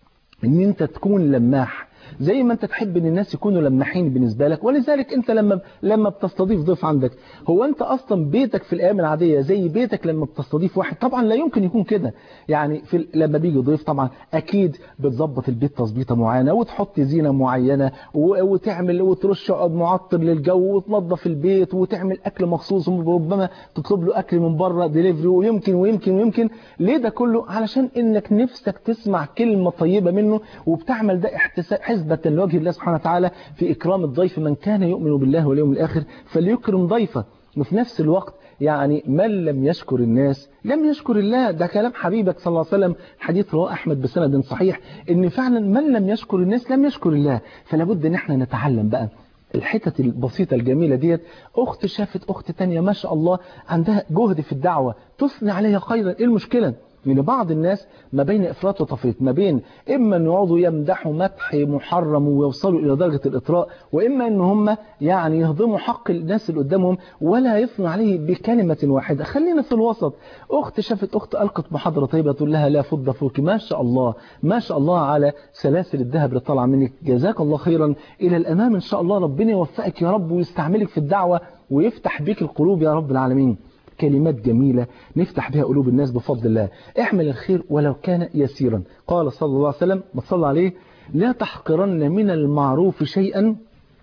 ان انت تكون لماح زي ما انت تحب ان الناس يكونوا لماحين بالنسبة لك ولذلك انت لما لما بتستضيف ضيف عندك هو انت اصلا بيتك في الايام العادية زي بيتك لما بتستضيف واحد طبعا لا يمكن يكون كده يعني في لما بيجي ضيف طبعا اكيد بتظبط البيت تظبيطه معينه وتحط زينه معينه وتعمل وترش معطر للجو وتنظف البيت وتعمل اكل مخصوص وربما تطلب له اكل من بره ديليفري ويمكن ويمكن ويمكن ليه ده كله علشان انك نفسك تسمع كلمه طيبه منه وبتعمل ده احتساب حسبة لوجه الله سبحانه وتعالى في إكرام الضيف من كان يؤمن بالله واليوم الآخر فليكرم ضيفه وفي نفس الوقت يعني من لم يشكر الناس لم يشكر الله ده كلام حبيبك صلى الله عليه وسلم حديث رواه أحمد بسند صحيح إن فعلا من لم يشكر الناس لم يشكر الله فلا بد إن احنا نتعلم بقى الحتت البسيطة الجميلة ديت أخت شافت أخت تانية ما شاء الله عندها جهد في الدعوة تثني عليها خيرا إيه المشكلة من بعض الناس ما بين إفراط وتفريط ما بين إما أن يقعدوا يمدحوا مدح محرم ويوصلوا إلى درجة الإطراء وإما أن هم يعني يهضموا حق الناس اللي قدامهم ولا يثنوا عليه بكلمة واحدة خلينا في الوسط أخت شافت أخت ألقت محاضرة طيبة تقول لها لا فضة فوق ما شاء الله ما شاء الله على سلاسل الذهب اللي طالعه منك جزاك الله خيرا إلى الأمام إن شاء الله ربنا يوفقك يا رب ويستعملك في الدعوة ويفتح بيك القلوب يا رب العالمين كلمات جميلة نفتح بها قلوب الناس بفضل الله اعمل الخير ولو كان يسيرا قال صلى الله عليه وسلم ما صلى عليه لا تحقرن من المعروف شيئا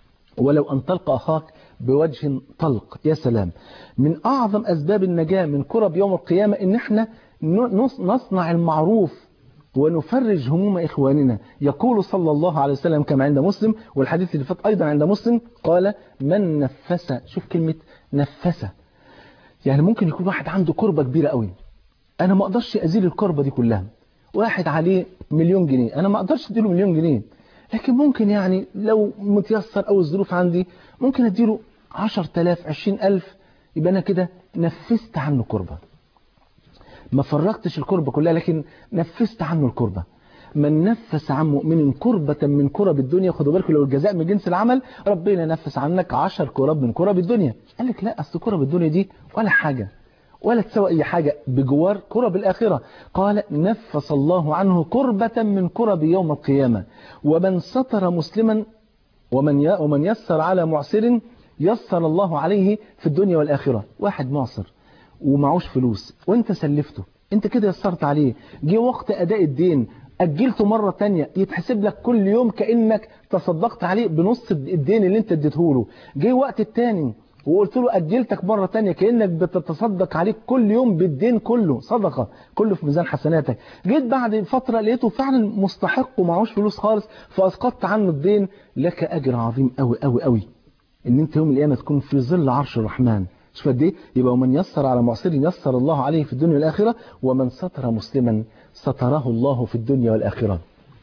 ولو أن تلقى أخاك بوجه طلق يا سلام من أعظم أسباب النجاة من كرب يوم القيامة إن احنا نصنع المعروف ونفرج هموم إخواننا يقول صلى الله عليه وسلم كما عند مسلم والحديث اللي فات أيضا عند مسلم قال من نفس شوف كلمة نفسه يعني ممكن يكون واحد عنده كربة كبيرة قوي أنا ما أقدرش أزيل الكربة دي كلها واحد عليه مليون جنيه أنا ما أقدرش أديله مليون جنيه لكن ممكن يعني لو متيسر أو الظروف عندي ممكن أديله عشر تلاف عشرين ألف يبقى أنا كده نفست عنه كربة ما فرقتش الكربة كلها لكن نفست عنه الكربة من نفس عن مؤمن كربة من كرب الدنيا خدوا بالكم لو الجزاء من جنس العمل ربنا نفس عنك عشر كرب من كرب الدنيا قال لك لا أصل كرب الدنيا دي ولا حاجة ولا تسوى أي حاجة بجوار كرب الآخرة قال نفس الله عنه كربة من كرب يوم القيامة ومن ستر مسلما ومن ي- ومن يسر على معسر يسر الله عليه في الدنيا والآخرة واحد معسر ومعوش فلوس وانت سلفته انت كده يسرت عليه جه وقت أداء الدين أجلته مرة تانية يتحسب لك كل يوم كأنك تصدقت عليه بنص الدين اللي انت اديته له جه وقت التاني وقلت له أجلتك مرة تانية كأنك بتتصدق عليك كل يوم بالدين كله صدقة كله في ميزان حسناتك جيت بعد فترة لقيته فعلا مستحق ومعهوش فلوس خالص فأسقطت عنه الدين لك أجر عظيم أوي أوي أوي ان انت يوم القيامه تكون في ظل عرش الرحمن شوف قد ايه يبقى ومن يسر على معسر يسر الله عليه في الدنيا والاخره ومن ستر مسلما ستره الله في الدنيا والاخره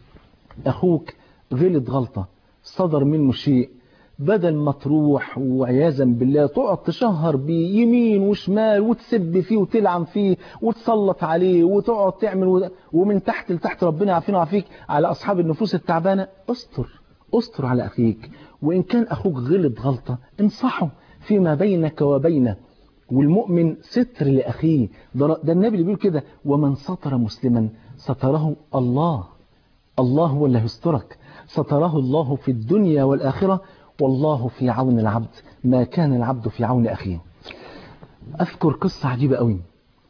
اخوك غلط غلطه صدر منه شيء بدل ما تروح وعياذا بالله تقعد تشهر بيه يمين وشمال وتسب فيه وتلعن فيه وتسلط عليه وتقعد تعمل و- ومن تحت لتحت ربنا يعافينا ويعافيك على اصحاب النفوس التعبانه استر استر على اخيك وان كان اخوك غلط غلطه انصحه فيما بينك وبينه والمؤمن ستر لاخيه ده ده النبي اللي بيقول كده ومن ستر مسلما ستره الله الله هو اللي هيسترك ستره الله في الدنيا والآخرة والله في عون العبد ما كان العبد في عون أخيه أذكر قصة عجيبة قوي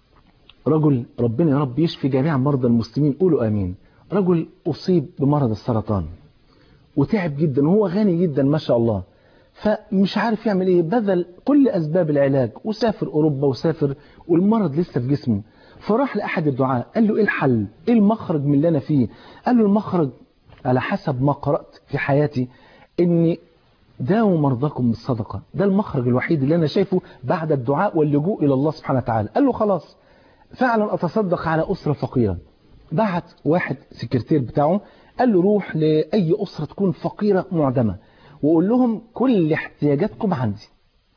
رجل ربنا يا رب يشفي جميع مرضى المسلمين قولوا آمين رجل أصيب بمرض السرطان وتعب جدا وهو غني جدا ما شاء الله فمش عارف يعمل ايه بذل كل اسباب العلاج وسافر اوروبا وسافر والمرض لسه في جسمه فراح لاحد الدعاء قال له ايه الحل ايه المخرج من اللي انا فيه قال له المخرج على حسب ما قرات في حياتي اني داووا مرضاكم بالصدقه ده المخرج الوحيد اللي انا شايفه بعد الدعاء واللجوء الى الله سبحانه وتعالى قال له خلاص فعلا اتصدق على اسره فقيره بعت واحد سكرتير بتاعه قال له روح لاي اسره تكون فقيره معدمه وقول لهم كل احتياجاتكم عندي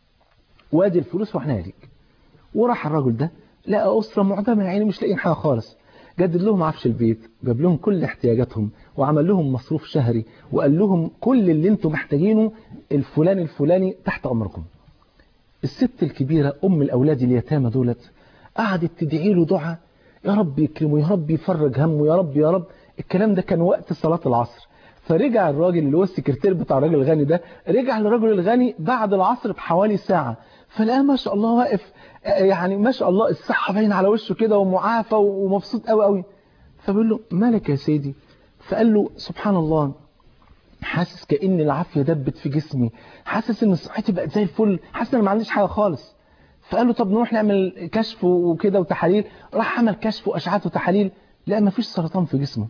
وادي الفلوس واحنا ليك وراح الراجل ده لقى اسره معدمه يعني مش لاقيين حاجه خالص جدد لهم عفش البيت جاب لهم كل احتياجاتهم وعمل لهم مصروف شهري وقال لهم كل اللي انتم محتاجينه الفلاني الفلاني تحت امركم الست الكبيره ام الاولاد اليتامى دولت قعدت تدعي له دعاء يا رب يكرمه يا رب يفرج همه يا رب يا رب الكلام ده كان وقت صلاه العصر فرجع الراجل اللي هو السكرتير بتاع الراجل الغني ده رجع للراجل الغني بعد العصر بحوالي ساعة فلقاه ما شاء الله واقف آه، يعني ما شاء الله الصحة باينه على وشه كده ومعافى ومبسوط قوي قوي فبيقول له مالك يا سيدي فقال له سبحان الله حاسس كأن العافية دبت في جسمي حاسس ان صحتي بقت زي الفل حاسس ان أنا ما عنديش حاجة خالص فقال له طب نروح نعمل كشف وكده وتحاليل راح عمل كشف واشعات وتحاليل لقى ما فيش سرطان في جسمه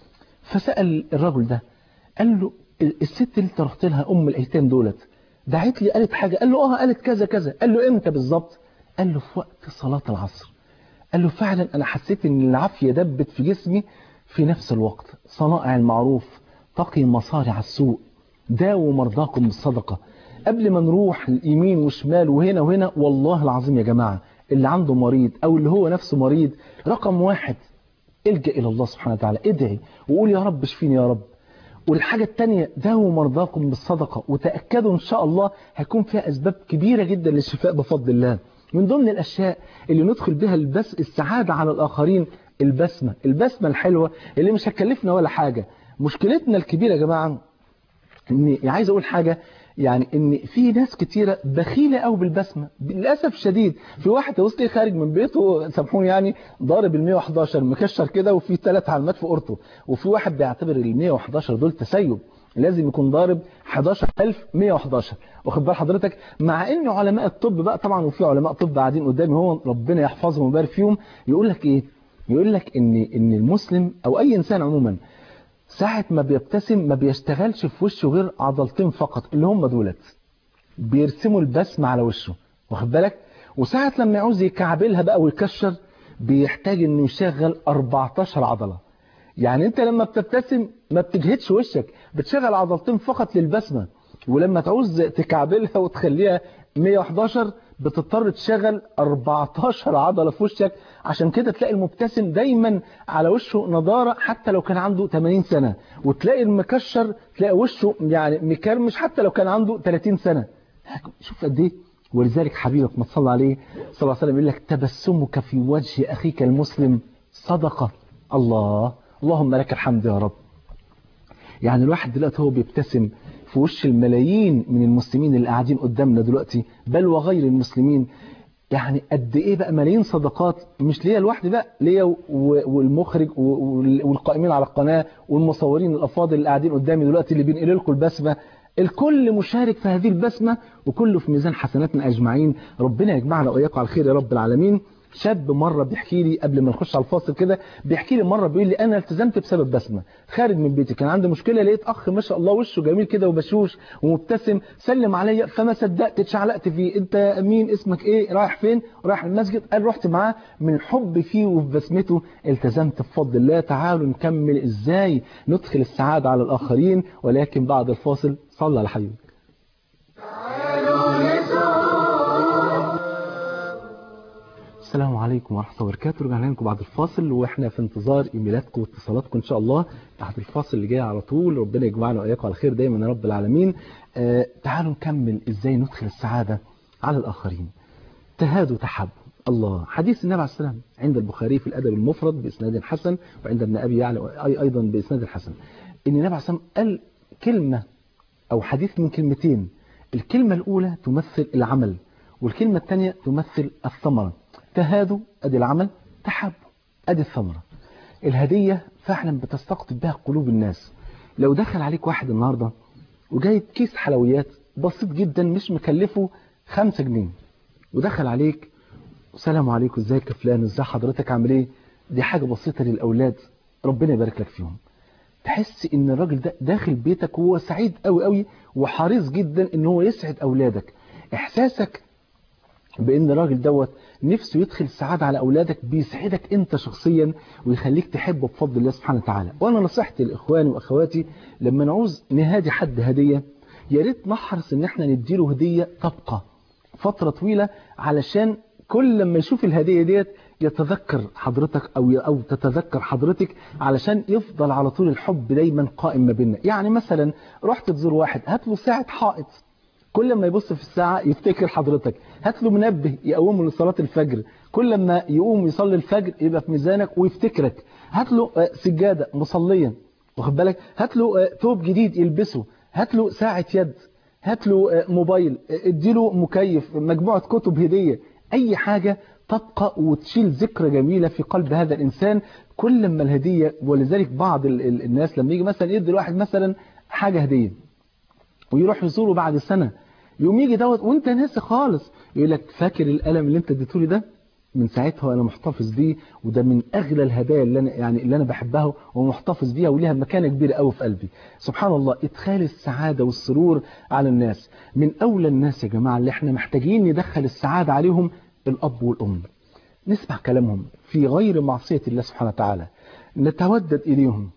فسأل الرجل ده قال له الست اللي انت رحت لها ام الايتام دولت دعت لي قالت حاجه قال له اه قالت كذا كذا قال له امتى بالظبط قال له في وقت صلاه العصر قال له فعلا انا حسيت ان العافيه دبت في جسمي في نفس الوقت صنائع المعروف تقي مصارع السوء داووا مرضاكم بالصدقه قبل ما نروح يمين وشمال وهنا وهنا والله العظيم يا جماعه اللي عنده مريض او اللي هو نفسه مريض رقم واحد الجا الى الله سبحانه وتعالى ادعي وقول يا رب اشفيني يا رب والحاجة التانية داووا مرضاكم بالصدقة وتأكدوا إن شاء الله هيكون فيها أسباب كبيرة جدا للشفاء بفضل الله من ضمن الأشياء اللي ندخل بها البس السعادة على الآخرين البسمة البسمة الحلوة اللي مش هتكلفنا ولا حاجة مشكلتنا الكبيرة يا جماعة إني عايز أقول حاجة يعني ان في ناس كتيره بخيله قوي بالبسمه للاسف الشديد في واحد تبص ليه خارج من بيته سامحوني يعني ضارب ال 111 مكشر كده وفي ثلاث علامات في قرطه وفي واحد بيعتبر ال 111 دول تسيب لازم يكون ضارب 11111 واخد بال حضرتك مع ان علماء الطب بقى طبعا وفي علماء طب قاعدين قدامي هو ربنا يحفظهم ويبارك فيهم يقول لك ايه يقول لك ان ان المسلم او اي انسان عموما ساعة ما بيبتسم ما بيشتغلش في وشه غير عضلتين فقط اللي هم دولت بيرسموا البسمة على وشه واخد بالك وساعة لما يعوز يكعبلها بقى ويكشر بيحتاج انه يشغل 14 عضلة يعني انت لما بتبتسم ما بتجهدش وشك بتشغل عضلتين فقط للبسمة ولما تعوز تكعبلها وتخليها 111 بتضطر تشغل 14 عضلة في وشك عشان كده تلاقي المبتسم دايما على وشه نضارة حتى لو كان عنده 80 سنة وتلاقي المكشر تلاقي وشه يعني مكرمش حتى لو كان عنده 30 سنة شوف قد ايه ولذلك حبيبك ما تصلى عليه صلى الله عليه وسلم يقول لك تبسمك في وجه أخيك المسلم صدقة الله اللهم لك الحمد يا رب يعني الواحد دلوقتي هو بيبتسم في وش الملايين من المسلمين اللي قاعدين قدامنا دلوقتي بل وغير المسلمين يعني قد ايه بقى ملايين صدقات مش ليا لوحدي بقى ليا و- والمخرج و- وال- والقائمين على القناة والمصورين الافاضل اللي قاعدين قدامي دلوقتي اللي بينقلوا لكم البسمة الكل مشارك في هذه البسمة وكله في ميزان حسناتنا اجمعين ربنا يجمعنا واياكم على الخير يا رب العالمين شاب مرة بيحكي لي قبل ما نخش على الفاصل كده بيحكي لي مرة بيقول لي أنا التزمت بسبب بسمة خارج من بيتي كان عندي مشكلة لقيت أخ ما شاء الله وشه جميل كده وبشوش ومبتسم سلم عليا فما صدقت اتشعلقت فيه أنت مين اسمك إيه رايح فين رايح المسجد قال رحت معاه من حب فيه وفي بسمته التزمت بفضل الله تعالوا نكمل إزاي ندخل السعادة على الآخرين ولكن بعد الفاصل صلى على حبيبك السلام عليكم ورحمة الله وبركاته رجعنا لكم بعد الفاصل واحنا في انتظار ايميلاتكم واتصالاتكم ان شاء الله بعد الفاصل اللي جاي على طول ربنا يجمعنا واياكم على خير دايما يا رب العالمين آه تعالوا نكمل ازاي ندخل السعادة على الاخرين تهادوا تحبوا الله حديث النبي عليه السلام عند البخاري في الادب المفرد باسناد حسن وعند ابن ابي يعلى أي- ايضا باسناد حسن ان النبي عليه السلام قال كلمة او حديث من كلمتين الكلمة الاولى تمثل العمل والكلمة الثانية تمثل الثمرة تهادوا ادي العمل تحبوا ادي الثمرة الهدية فعلا بتستقطب بها قلوب الناس لو دخل عليك واحد النهاردة وجايب كيس حلويات بسيط جدا مش مكلفه خمسة جنيه ودخل عليك السلام عليكم ازيك يا فلان ازي حضرتك عامل ايه دي حاجة بسيطة للأولاد ربنا يبارك لك فيهم تحس ان الراجل ده داخل بيتك وهو سعيد قوي قوي وحريص جدا ان هو يسعد اولادك احساسك بان الراجل دوت نفسه يدخل السعادة على اولادك بيسعدك انت شخصيا ويخليك تحبه بفضل الله سبحانه وتعالى وانا نصيحتي لاخواني واخواتي لما نعوز نهادي حد هدية يا ريت نحرص ان احنا نديله هدية تبقى فترة طويلة علشان كل لما يشوف الهدية ديت يتذكر حضرتك أو أو تتذكر حضرتك علشان يفضل على طول الحب دايما قائم ما بيننا يعني مثلا رحت تزور واحد هات له ساعة حائط كل ما يبص في الساعة يفتكر حضرتك هات له منبه يقومه لصلاة الفجر كل ما يقوم يصلي الفجر يبقى في ميزانك ويفتكرك هات له آه، سجادة مصليا واخد بالك هات له آه، ثوب جديد يلبسه هات له ساعة يد هات له آه، موبايل آه، اديله مكيف مجموعة كتب هدية اي حاجة تبقى وتشيل ذكرى جميلة في قلب هذا الانسان كل ما الهدية ولذلك بعض ال- ال- الناس لما يجي مثلا يدي الواحد مثلا حاجة هدية ويروح يزوره بعد سنة يوم يجي دوت وانت ناسي خالص يقول لك فاكر القلم اللي انت اديته لي ده من ساعتها وانا محتفظ بيه وده من اغلى الهدايا اللي انا يعني اللي انا بحبها ومحتفظ بيها وليها مكانه كبيره قوي في قلبي سبحان الله ادخال السعاده والسرور على الناس من اولى الناس يا جماعه اللي احنا محتاجين ندخل السعاده عليهم الاب والام نسمع كلامهم في غير معصيه الله سبحانه وتعالى نتودد اليهم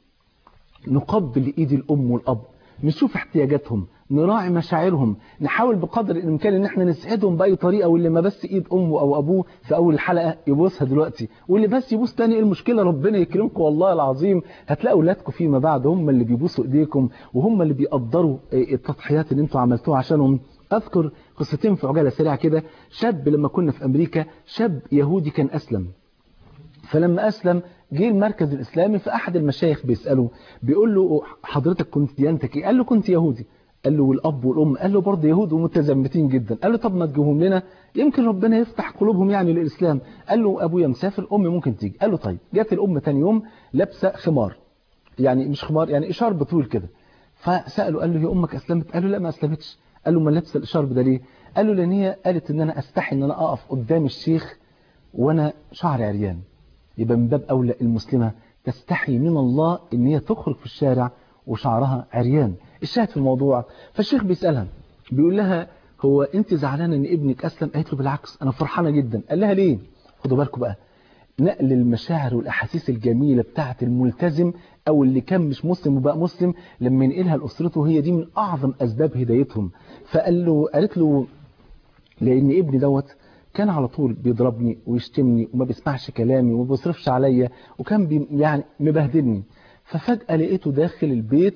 نقبل ايد الام والاب نشوف احتياجاتهم نراعي مشاعرهم نحاول بقدر الامكان ان احنا نسعدهم باي طريقه واللي ما بس ايد امه او ابوه في اول الحلقه يبوسها دلوقتي واللي بس يبوس تاني ايه المشكله ربنا يكرمكم والله العظيم هتلاقوا اولادكم فيما بعد هم اللي بيبوسوا ايديكم وهم اللي بيقدروا إيه التضحيات اللي انتوا عملتوها عشانهم اذكر قصتين في عجاله سريعه كده شاب لما كنا في امريكا شاب يهودي كان اسلم فلما أسلم جه المركز الإسلامي فأحد المشايخ بيسأله بيقول له حضرتك كنت ديانتك إيه؟ قال له كنت يهودي قال له والأب والأم قال له برضه يهود ومتزمتين جدا قال له طب ما تجيبهم لنا يمكن ربنا يفتح قلوبهم يعني للإسلام قال له أبويا مسافر أمي ممكن تيجي قال له طيب جت الأم تاني يوم لابسة خمار يعني مش خمار يعني إشارب طويل كده فسأله قال له هي أمك أسلمت قال له لا ما أسلمتش قال له ما لابسة الإشارب ده ليه قال له لأن هي قالت إن أنا أستحي إن أنا أقف قدام الشيخ وأنا شعري عريان يبقى من باب أولى المسلمة تستحي من الله إن هي تخرج في الشارع وشعرها عريان الشاهد في الموضوع فالشيخ بيسألها بيقول لها هو أنت زعلانة إن ابنك أسلم قالت له بالعكس أنا فرحانة جدا قال لها ليه خدوا بالكم بقى نقل المشاعر والأحاسيس الجميلة بتاعة الملتزم أو اللي كان مش مسلم وبقى مسلم لما ينقلها لأسرته هي دي من أعظم أسباب هدايتهم فقال له قالت له لأن ابني دوت كان على طول بيضربني ويشتمني وما بيسمعش كلامي وما بيصرفش عليا وكان بي يعني مبهدلني ففجأة لقيته داخل البيت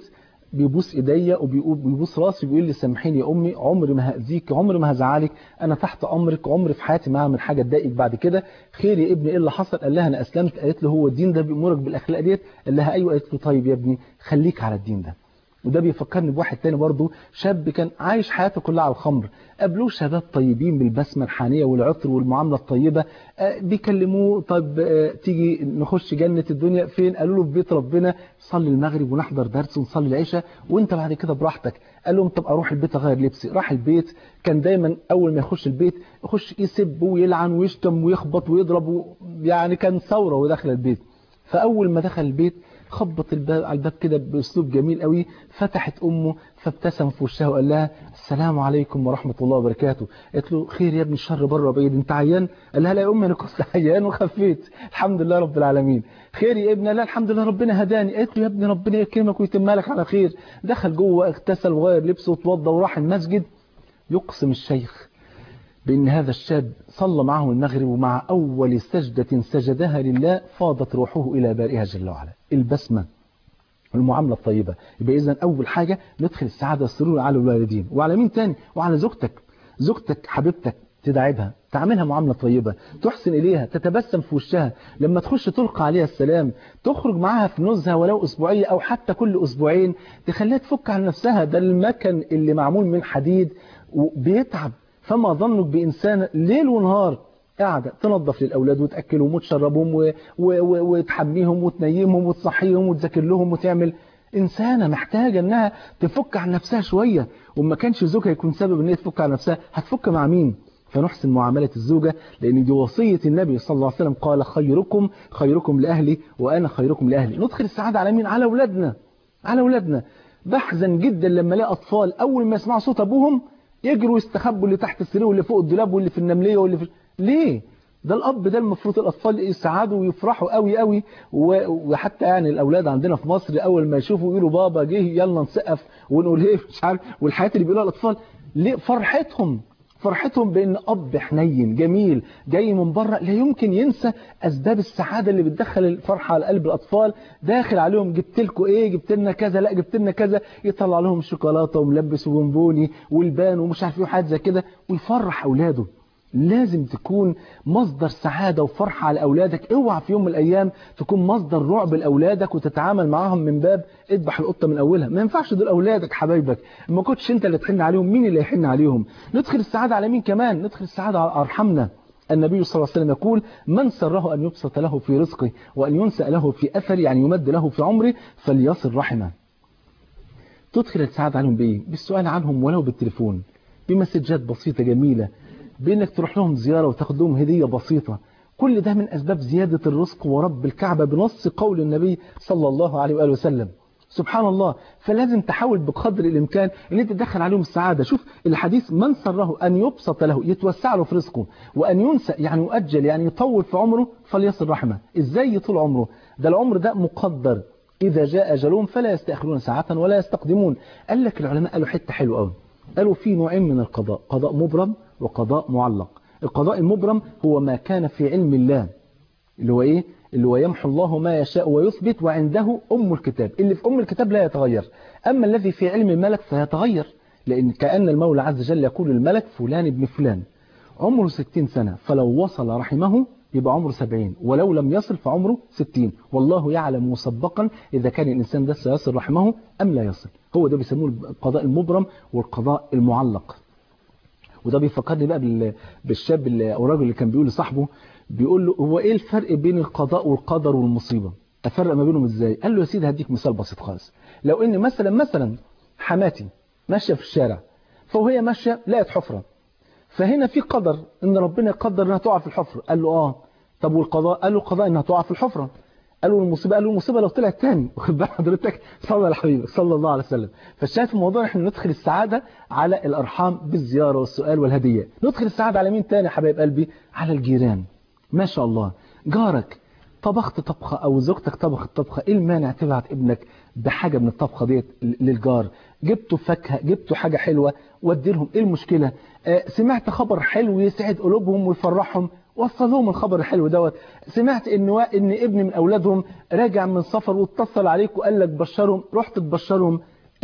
بيبوس ايديا وبيبوس راسي وبيقول لي سامحيني يا امي عمري ما هاذيك عمري ما هزعلك انا تحت امرك عمري في حياتي ما هعمل حاجه تضايقك بعد كده خير يا ابني ايه اللي حصل قال لها انا اسلمت قالت له هو الدين ده بيامرك بالاخلاق ديت قال لها ايوه قالت له طيب يا ابني خليك على الدين ده وده بيفكرني بواحد تاني برضه شاب كان عايش حياته كلها على الخمر قابلوه شباب طيبين بالبسمة الحانية والعطر والمعاملة الطيبة آه، بيكلموه طب آه، تيجي نخش جنة الدنيا فين قالوا له في بيت ربنا صلي المغرب ونحضر درس ونصلي العشاء وانت بعد كده براحتك قال لهم طب اروح البيت اغير لبسي راح البيت كان دايما اول ما يخش البيت يخش يسب ويلعن ويشتم ويخبط ويضرب و- يعني كان ثورة ودخل البيت فاول ما دخل البيت خبط الباب على الباب كده باسلوب جميل قوي فتحت امه فابتسم في وشها وقال لها السلام عليكم ورحمه الله وبركاته قالت له خير يا ابني الشر بره بعيد انت عيان قال لها لا يا امي انا كنت عيان وخفيت الحمد لله رب العالمين خير يا ابني لا الحمد لله ربنا هداني قالت له يا ابني ربنا يكرمك ويتم لك على خير دخل جوه اغتسل وغير لبسه وتوضى وراح المسجد يقسم الشيخ بأن هذا الشاب صلى معه المغرب ومع أول سجدة سجدها لله فاضت روحه إلى بارئها جل وعلا البسمة المعاملة الطيبة يبقى إذن أول حاجة ندخل السعادة والسرور على الوالدين وعلى مين تاني وعلى زوجتك زوجتك حبيبتك تدعبها تعملها معاملة طيبة تحسن إليها تتبسم في وشها لما تخش تلقى عليها السلام تخرج معاها في نزهة ولو أسبوعية أو حتى كل أسبوعين تخليها تفك عن نفسها ده المكن اللي معمول من حديد وبيتعب فما ظنك بإنسان ليل ونهار قاعدة تنظف للأولاد وتأكلهم وتشربهم و... و... و... وتحميهم وتنيمهم وتصحيهم وتذاكر لهم وتعمل إنسانة محتاجة إنها تفك عن نفسها شوية وما كانش زوجها يكون سبب إن هي تفك عن نفسها هتفك مع مين؟ فنحسن معاملة الزوجة لأن دي وصية النبي صلى الله عليه وسلم قال خيركم خيركم لأهلي وأنا خيركم لأهلي ندخل السعادة على مين؟ على أولادنا على أولادنا بحزن جدا لما الاقي أطفال أول ما يسمعوا صوت أبوهم يجروا يستخبوا اللي تحت السرير واللي فوق الدولاب واللي في النملية واللي في ليه؟ ده الأب ده المفروض الأطفال يسعدوا ويفرحوا قوي قوي و- وحتى يعني الأولاد عندنا في مصر أول ما يشوفوا يقولوا بابا جه يلا نسقف ونقول ايه مش عارف والحياة اللي بيقولوها الأطفال ليه فرحتهم فرحتهم بأن أب حنين جميل جاي من بره لا يمكن ينسى أسباب السعادة اللي بتدخل الفرحة على قلب الأطفال داخل عليهم جبت لكم إيه جبت لنا كذا لا جبت لنا كذا يطلع لهم شوكولاتة وملبس وبونبوني والبان ومش عارف ايه وحاجات زي كده ويفرح أولاده لازم تكون مصدر سعادة وفرحة على أولادك اوعى في يوم من الأيام تكون مصدر رعب لأولادك وتتعامل معاهم من باب اذبح القطة من أولها ما ينفعش دول أولادك حبايبك ما كنتش أنت اللي تحن عليهم مين اللي يحن عليهم ندخل السعادة على مين كمان ندخل السعادة على أرحمنا النبي صلى الله عليه وسلم يقول من سره أن يبسط له في رزقه وأن ينسأ له في أثر يعني يمد له في عمره فليصل رحمه تدخل السعادة عليهم بإيه؟ بالسؤال عنهم ولو بالتليفون بمسجات بسيطة جميلة بإنك تروح لهم زيارة وتاخد لهم هدية بسيطة كل ده من أسباب زيادة الرزق ورب الكعبة بنص قول النبي صلى الله عليه وآله وسلم سبحان الله فلازم تحاول بقدر الإمكان أن أنت تدخل عليهم السعادة شوف الحديث من سره أن يبسط له يتوسع له في رزقه وأن ينسى يعني يؤجل يعني يطول في عمره فليصل رحمه إزاي يطول عمره ده العمر ده مقدر إذا جاء أجلهم فلا يستأخرون ساعة ولا يستقدمون قال لك العلماء قالوا حتة حلوة قوي قالوا في نوعين من القضاء قضاء مبرم وقضاء معلق القضاء المبرم هو ما كان في علم الله اللي هو ايه اللي هو يمحو الله ما يشاء ويثبت وعنده أم الكتاب اللي في أم الكتاب لا يتغير أما الذي في علم الملك فيتغير لأن كأن المولى عز وجل يقول للملك فلان ابن فلان عمره 60 سنة فلو وصل رحمه يبقى عمره 70 ولو لم يصل فعمره 60 والله يعلم مسبقا إذا كان الإنسان ده سيصل رحمه أم لا يصل هو ده بيسموه القضاء المبرم والقضاء المعلق وده بيفكرني بقى بال- بالشاب اللي او الراجل اللي كان بيقول لصاحبه بيقول له هو ايه الفرق بين القضاء والقدر والمصيبه افرق ما بينهم ازاي قال له يا سيدي هديك مثال بسيط خالص لو ان مثلا مثلا حماتي ماشيه في الشارع فوهي ماشيه لقت حفره فهنا في قدر ان ربنا يقدر انها تقع في الحفره قال له اه طب والقضاء قال له القضاء انها تقع في الحفره قالوا المصيبه قالوا المصيبه لو طلعت تاني واخد بال حضرتك صلى على حبيبك صلى الله عليه وسلم فالشاهد في الموضوع احنا ندخل السعاده على الارحام بالزياره والسؤال والهديه ندخل السعاده على مين تاني يا حبايب قلبي على الجيران ما شاء الله جارك طبخت طبخة أو زوجتك طبخت طبخة إيه المانع تبعت ابنك بحاجة من الطبخة ديت للجار جبتوا فاكهة جبتوا حاجة حلوة ودي لهم إيه المشكلة آه سمعت خبر حلو يسعد قلوبهم ويفرحهم وصل لهم الخبر الحلو دوت سمعت ان و... ان ابن من اولادهم راجع من سفر واتصل عليك وقال لك بشرهم رحت تبشرهم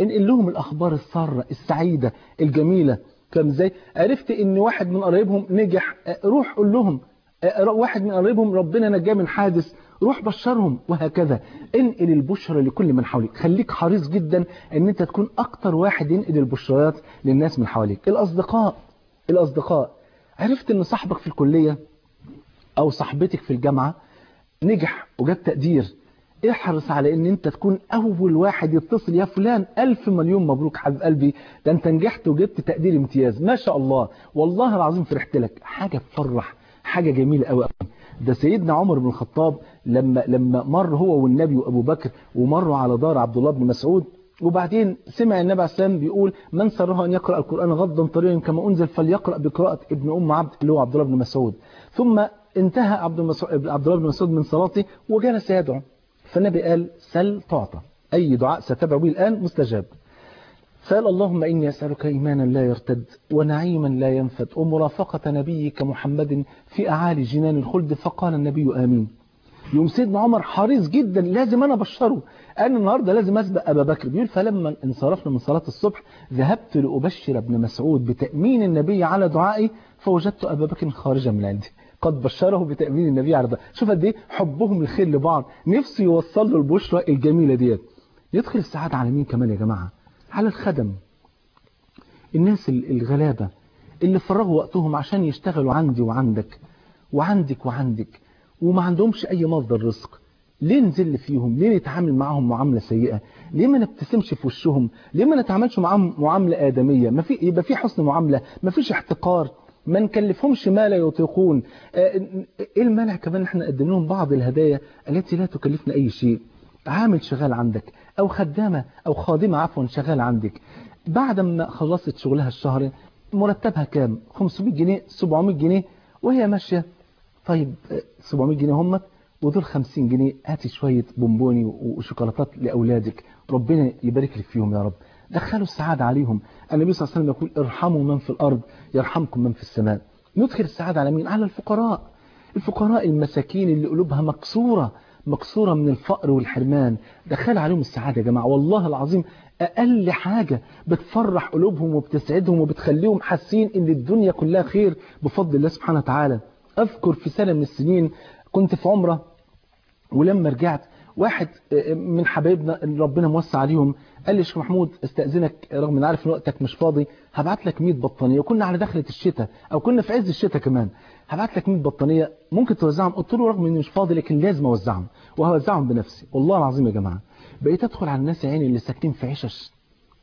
انقل لهم الاخبار الساره السعيده الجميله كم ازاي عرفت ان واحد من قرايبهم نجح آه، روح قول لهم آه، واحد من قرايبهم ربنا نجاه من حادث روح بشرهم وهكذا انقل البشرى لكل من حواليك خليك حريص جدا ان انت تكون اكتر واحد ينقل البشريات للناس من حواليك الاصدقاء الاصدقاء عرفت ان صاحبك في الكليه او صاحبتك في الجامعه نجح وجاب تقدير احرص على ان انت تكون اول واحد يتصل يا فلان الف مليون مبروك حبيب قلبي ده انت نجحت وجبت تقدير امتياز ما شاء الله والله العظيم فرحت لك حاجه تفرح حاجه جميله قوي قوي ده سيدنا عمر بن الخطاب لما لما مر هو والنبي وابو بكر ومروا على دار عبد الله بن مسعود وبعدين سمع النبي عليه السلام بيقول من سره ان يقرا القران غضا طريا كما انزل فليقرا بقراءه ابن ام عبد اللي هو عبد الله بن مسعود ثم انتهى عبد المسعود عبد الله بن مسعود من صلاته وجلس يدعو فالنبي قال سل تعطى اي دعاء ستدعو به الان مستجاب فقال اللهم إني أسألك إيمانا لا يرتد ونعيما لا ينفد ومرافقة نبيك محمد في أعالي جنان الخلد فقال النبي آمين يوم سيدنا عمر حريص جدا لازم أنا بشره أنا النهاردة لازم أسبق أبا بكر بيقول فلما انصرفنا من صلاة الصبح ذهبت لأبشر ابن مسعود بتأمين النبي على دعائي فوجدت أبا بكر خارجا من عندي قد بشره بتأمين النبي على دعائي شوف قد ايه حبهم الخير لبعض نفسه يوصل له البشرى الجميلة ديت يدخل السعادة على مين كمان يا جماعة على الخدم الناس الغلابة اللي فرغوا وقتهم عشان يشتغلوا عندي وعندك وعندك وعندك وما عندهمش أي مصدر رزق ليه نزل فيهم ليه نتعامل معاهم معاملة سيئة ليه ما نبتسمش في وشهم ليه ما نتعاملش معاهم معاملة آدمية ما في يبقى في حسن معاملة ما فيش احتقار ما نكلفهمش ما لا يطيقون ايه المانع كمان احنا نقدم لهم بعض الهدايا التي لا تكلفنا اي شيء عامل شغال عندك او خدامة او خادمة عفوا شغال عندك بعد ما خلصت شغلها الشهر مرتبها كام 500 جنيه 700 جنيه وهي ماشية طيب 700 جنيه هم ودول 50 جنيه هاتي شوية بونبوني وشوكولاتات لأولادك ربنا يبارك لك فيهم يا رب دخلوا السعادة عليهم النبي صلى الله عليه وسلم يقول ارحموا من في الأرض يرحمكم من في السماء ندخل السعادة على مين على الفقراء الفقراء المساكين اللي قلوبها مكسورة مكسورة من الفقر والحرمان دخل عليهم السعادة يا جماعة والله العظيم أقل حاجة بتفرح قلوبهم وبتسعدهم وبتخليهم حاسين إن الدنيا كلها خير بفضل الله سبحانه وتعالى أذكر في سنة من السنين كنت في عمرة ولما رجعت واحد من حبايبنا اللي ربنا موسع عليهم قال لي شيخ محمود استأذنك رغم ان عارف ان وقتك مش فاضي هبعت لك 100 بطانية وكنا على دخلة الشتاء او كنا في عز الشتاء كمان هبعت لك 100 بطانية ممكن توزعهم قلت له رغم اني مش فاضي لكن لازم اوزعهم وهوزعهم بنفسي والله العظيم يا جماعة بقيت ادخل على الناس عيني اللي ساكنين في عشش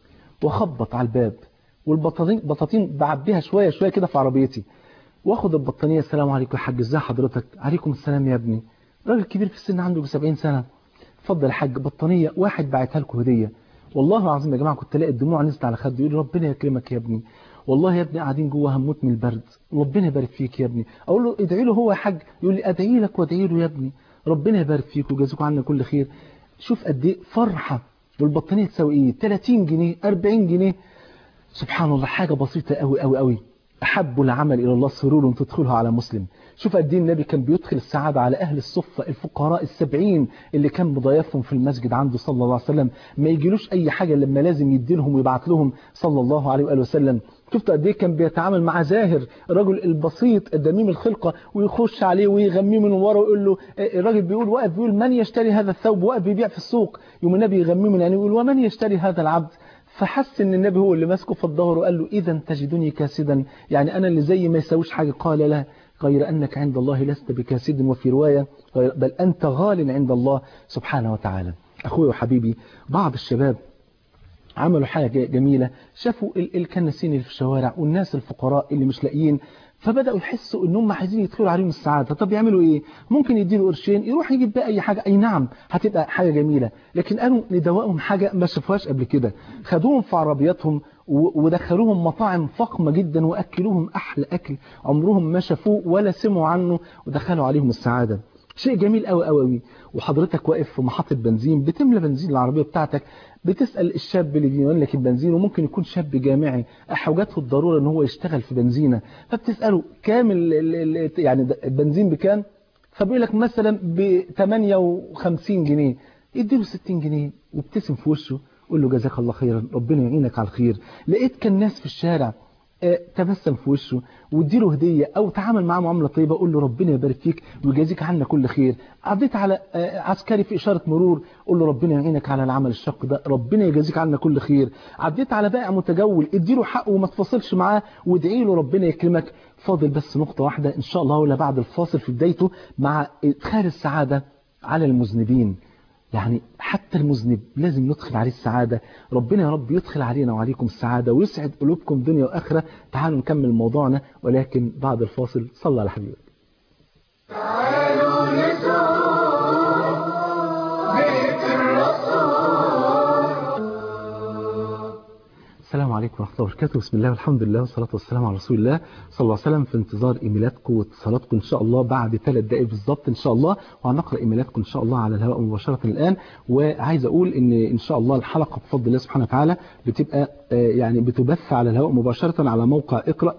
واخبط على الباب والبطاطين بطاطين بعبيها شوية شوية كده في عربيتي واخد البطانية السلام عليكم يا حاج ازاي حضرتك عليكم السلام يا ابني راجل كبير في السن عنده 70 سنة اتفضل يا حاج بطانية واحد بعتها لكم هدية والله العظيم يا جماعة كنت الاقي الدموع نزلت على خدي يقول ربنا يكرمك يا ابني والله يا ابني قاعدين جوه هموت من البرد ربنا يبارك فيك يا ابني اقول له ادعي له هو يا حاج يقول لي ادعي لك وادعي له يا ابني ربنا يبارك فيك ويجازيكم عنا كل خير شوف قد ايه فرحة والبطانية تساوي ايه 30 جنيه 40 جنيه سبحان الله حاجة بسيطة قوي قوي قوي أحب العمل إلى الله سرور تدخلها على مسلم شوف قد ايه النبي كان بيدخل السعادة على أهل الصفة الفقراء السبعين اللي كان مضايفهم في المسجد عنده صلى الله عليه وسلم ما يجيلوش أي حاجة لما لازم يديلهم ويبعت لهم صلى الله عليه وآله وسلم شفت قد ايه كان بيتعامل مع زاهر الرجل البسيط الدميم الخلقة ويخش عليه ويغميه من ورا ويقول له الراجل بيقول واقف بيقول من يشتري هذا الثوب واقف بيبيع في السوق يوم النبي يغميه من يعني ويقول ومن يشتري هذا العبد فحس ان النبي هو اللي ماسكه في الظهر وقال له اذا تجدني كاسدا يعني انا اللي زي ما يسويش حاجه قال لا غير انك عند الله لست بكاسد وفي روايه بل انت غال عند الله سبحانه وتعالى اخوي وحبيبي بعض الشباب عملوا حاجة جميلة شافوا الكناسين اللي في الشوارع والناس الفقراء اللي مش لاقيين فبدأوا يحسوا ان هم عايزين يدخلوا عليهم السعادة طب يعملوا ايه ممكن يديله قرشين يروح يجيب بقى اي حاجة اي نعم هتبقى حاجة جميلة لكن قالوا ندوقهم حاجة ما شافوهاش قبل كده خدوهم في عربياتهم ودخلوهم مطاعم فخمة جدا واكلوهم احلى اكل عمرهم ما شافوه ولا سمعوا عنه ودخلوا عليهم السعادة شيء جميل قوي قوي قوي وحضرتك واقف في محطة بنزين بتملى بنزين العربية بتاعتك بتسأل الشاب اللي بيملى لك البنزين وممكن يكون شاب جامعي حوجته الضرورة ان هو يشتغل في بنزينة فبتسأله كام ال ال يعني البنزين بكام فبيقول لك مثلا ب 58 جنيه يديله 60 جنيه وابتسم في وشه قول له جزاك الله خيرا ربنا يعينك على الخير لقيت كان ناس في الشارع آه، تبسم في وشه واديله هديه او تعامل معاه معامله طيبه قول له ربنا يبارك فيك ويجازيك عنا كل خير عديت على آه، عسكري في اشاره مرور قول له ربنا يعينك على العمل الشاق ده ربنا يجازيك عنا كل خير عديت على بائع متجول اديله حقه وما تفاصلش معاه وادعي له ربنا يكرمك فاضل بس نقطه واحده ان شاء الله ولا بعد الفاصل في بدايته مع ادخال السعاده على المذنبين يعني حتى المذنب لازم ندخل عليه السعادة ربنا يا رب يدخل علينا وعليكم السعادة ويسعد قلوبكم دنيا وآخرة تعالوا نكمل موضوعنا ولكن بعد الفاصل صلى على حبيبك تعالوا نزور بيت الرسول السلام عليكم ورحمة الله وبركاته بسم الله والحمد لله والصلاة والسلام على رسول الله صلى الله عليه وسلم في انتظار ايميلاتكم واتصالاتكم ان شاء الله بعد ثلاث دقائق بالظبط ان شاء الله وهنقرا ايميلاتكم ان شاء الله على الهواء مباشرة الان وعايز اقول ان ان شاء الله الحلقة بفضل الله سبحانه وتعالى بتبقى آه، يعني بتبث على الهواء مباشرة على موقع اقرا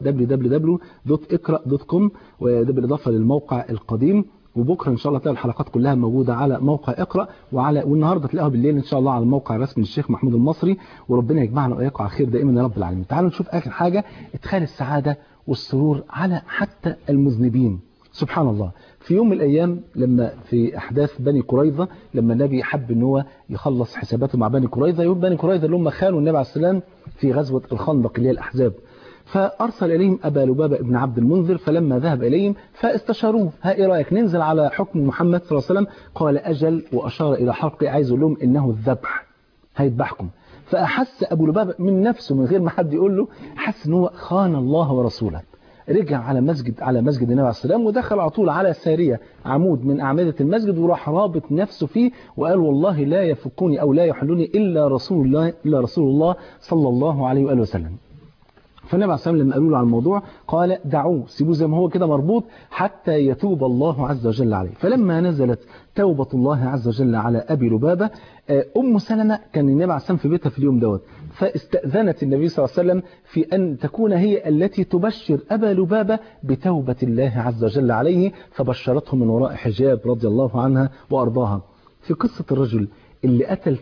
www.اقرا.com وده بالاضافة للموقع القديم وبكره ان شاء الله تلاقي الحلقات كلها موجوده على موقع اقرا وعلى والنهارده تلاقوها بالليل ان شاء الله على الموقع الرسمي للشيخ محمود المصري وربنا يجمعنا واياكم على خير دائما يا رب العالمين تعالوا نشوف اخر حاجه ادخال السعاده والسرور على حتى المذنبين سبحان الله في يوم من الايام لما في احداث بني قريظه لما النبي حب ان هو يخلص حساباته مع بني قريظه يوم بني قريظه اللي هم خانوا النبي عليه السلام في غزوه الخندق اللي هي الاحزاب فأرسل إليهم أبا لبابة ابن عبد المنذر فلما ذهب إليهم فاستشاروه ها إيه رأيك ننزل على حكم محمد صلى الله عليه وسلم قال أجل وأشار إلى حلقه عايز يقول لهم إنه الذبح هيذبحكم فأحس أبو لبابة من نفسه من غير ما حد يقول له حس إن هو خان الله ورسوله رجع على مسجد على مسجد النبي عليه السلام ودخل على طول على سارية عمود من أعمدة المسجد وراح رابط نفسه فيه وقال والله لا يفكوني أو لا يحلوني إلا رسول الله إلا رسول الله صلى الله عليه وآله وسلم فالنبي عليه الصلاه والسلام لما قالوا له على الموضوع قال دعوه سيبوه زي ما هو كده مربوط حتى يتوب الله عز وجل عليه فلما نزلت توبة الله عز وجل على أبي لبابة آه، أم سلمة كان النبي عليه السلام في بيتها في اليوم دوت فاستأذنت النبي صلى الله عليه وسلم في أن تكون هي التي تبشر أبا لبابة بتوبة الله عز وجل عليه فبشرته من وراء حجاب رضي الله عنها وأرضاها في قصة الرجل اللي قتل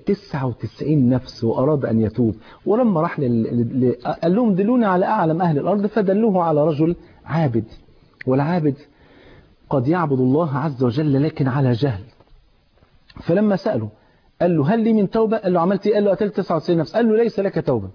99 نفس وأراد أن يتوب ولما راح لل... ل... قال لهم دلوني على أعلم أهل الأرض فدلوه على رجل عابد والعابد قد يعبد الله عز وجل لكن على جهل فلما سأله قال له هل لي من توبة قال له عملت ايه قال له قتلت 99 نفس قال له ليس لك توبة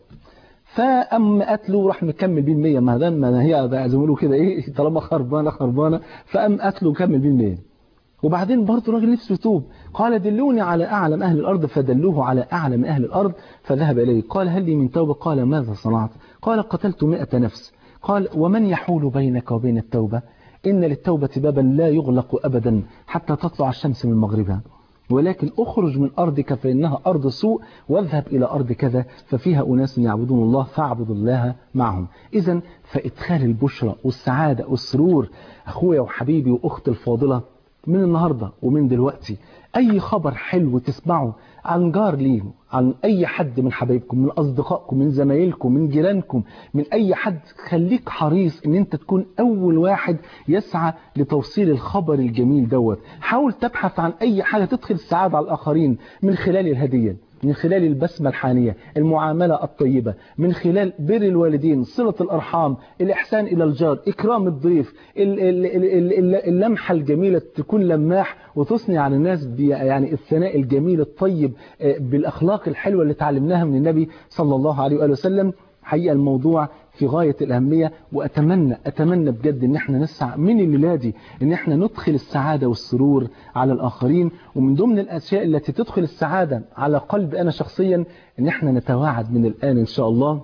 فأم قتله راح مكمل بيه المية ما ده ما هي بقى زي ما يقولوا كده ايه طالما خربانة خربانة فأم قتله وكمل بيه المية وبعدين برضه الراجل نفسه يتوب قال دلوني على أعلم أهل الأرض فدلوه على أعلم أهل الأرض فذهب إليه قال هل لي من توبة قال ماذا صنعت قال قتلت مئة نفس قال ومن يحول بينك وبين التوبة إن للتوبة بابا لا يغلق أبدا حتى تطلع الشمس من مغربها ولكن اخرج من أرضك فإنها أرض سوء واذهب إلى أرض كذا ففيها أناس يعبدون الله فاعبد الله معهم إذا فإدخال البشرى والسعادة والسرور أخويا وحبيبي وأختي الفاضلة من النهاردة ومن دلوقتي أي خبر حلو تسمعه عن جار ليه عن أي حد من حبايبكم من أصدقائكم من زمايلكم من جيرانكم من أي حد خليك حريص إن أنت تكون أول واحد يسعى لتوصيل الخبر الجميل دوت حاول تبحث عن أي حاجة تدخل السعادة على الآخرين من خلال الهدية من خلال البسمة الحانية المعاملة الطيبة من خلال بر الوالدين صلة الأرحام الإحسان إلى الجار إكرام الضيف ال- ال- ال- ال- اللمحة الجميلة تكون لماح وتصنع على الناس بي- يعني الثناء الجميل الطيب آه، بالأخلاق الحلوة اللي تعلمناها من النبي صلى الله عليه وآله وسلم حقيقة الموضوع في غاية الأهمية وأتمنى أتمنى بجد إن احنا نسعى من الليلة دي إن احنا ندخل السعادة والسرور على الآخرين ومن ضمن الأشياء التي تدخل السعادة على قلب أنا شخصيا إن احنا نتواعد من الآن إن شاء الله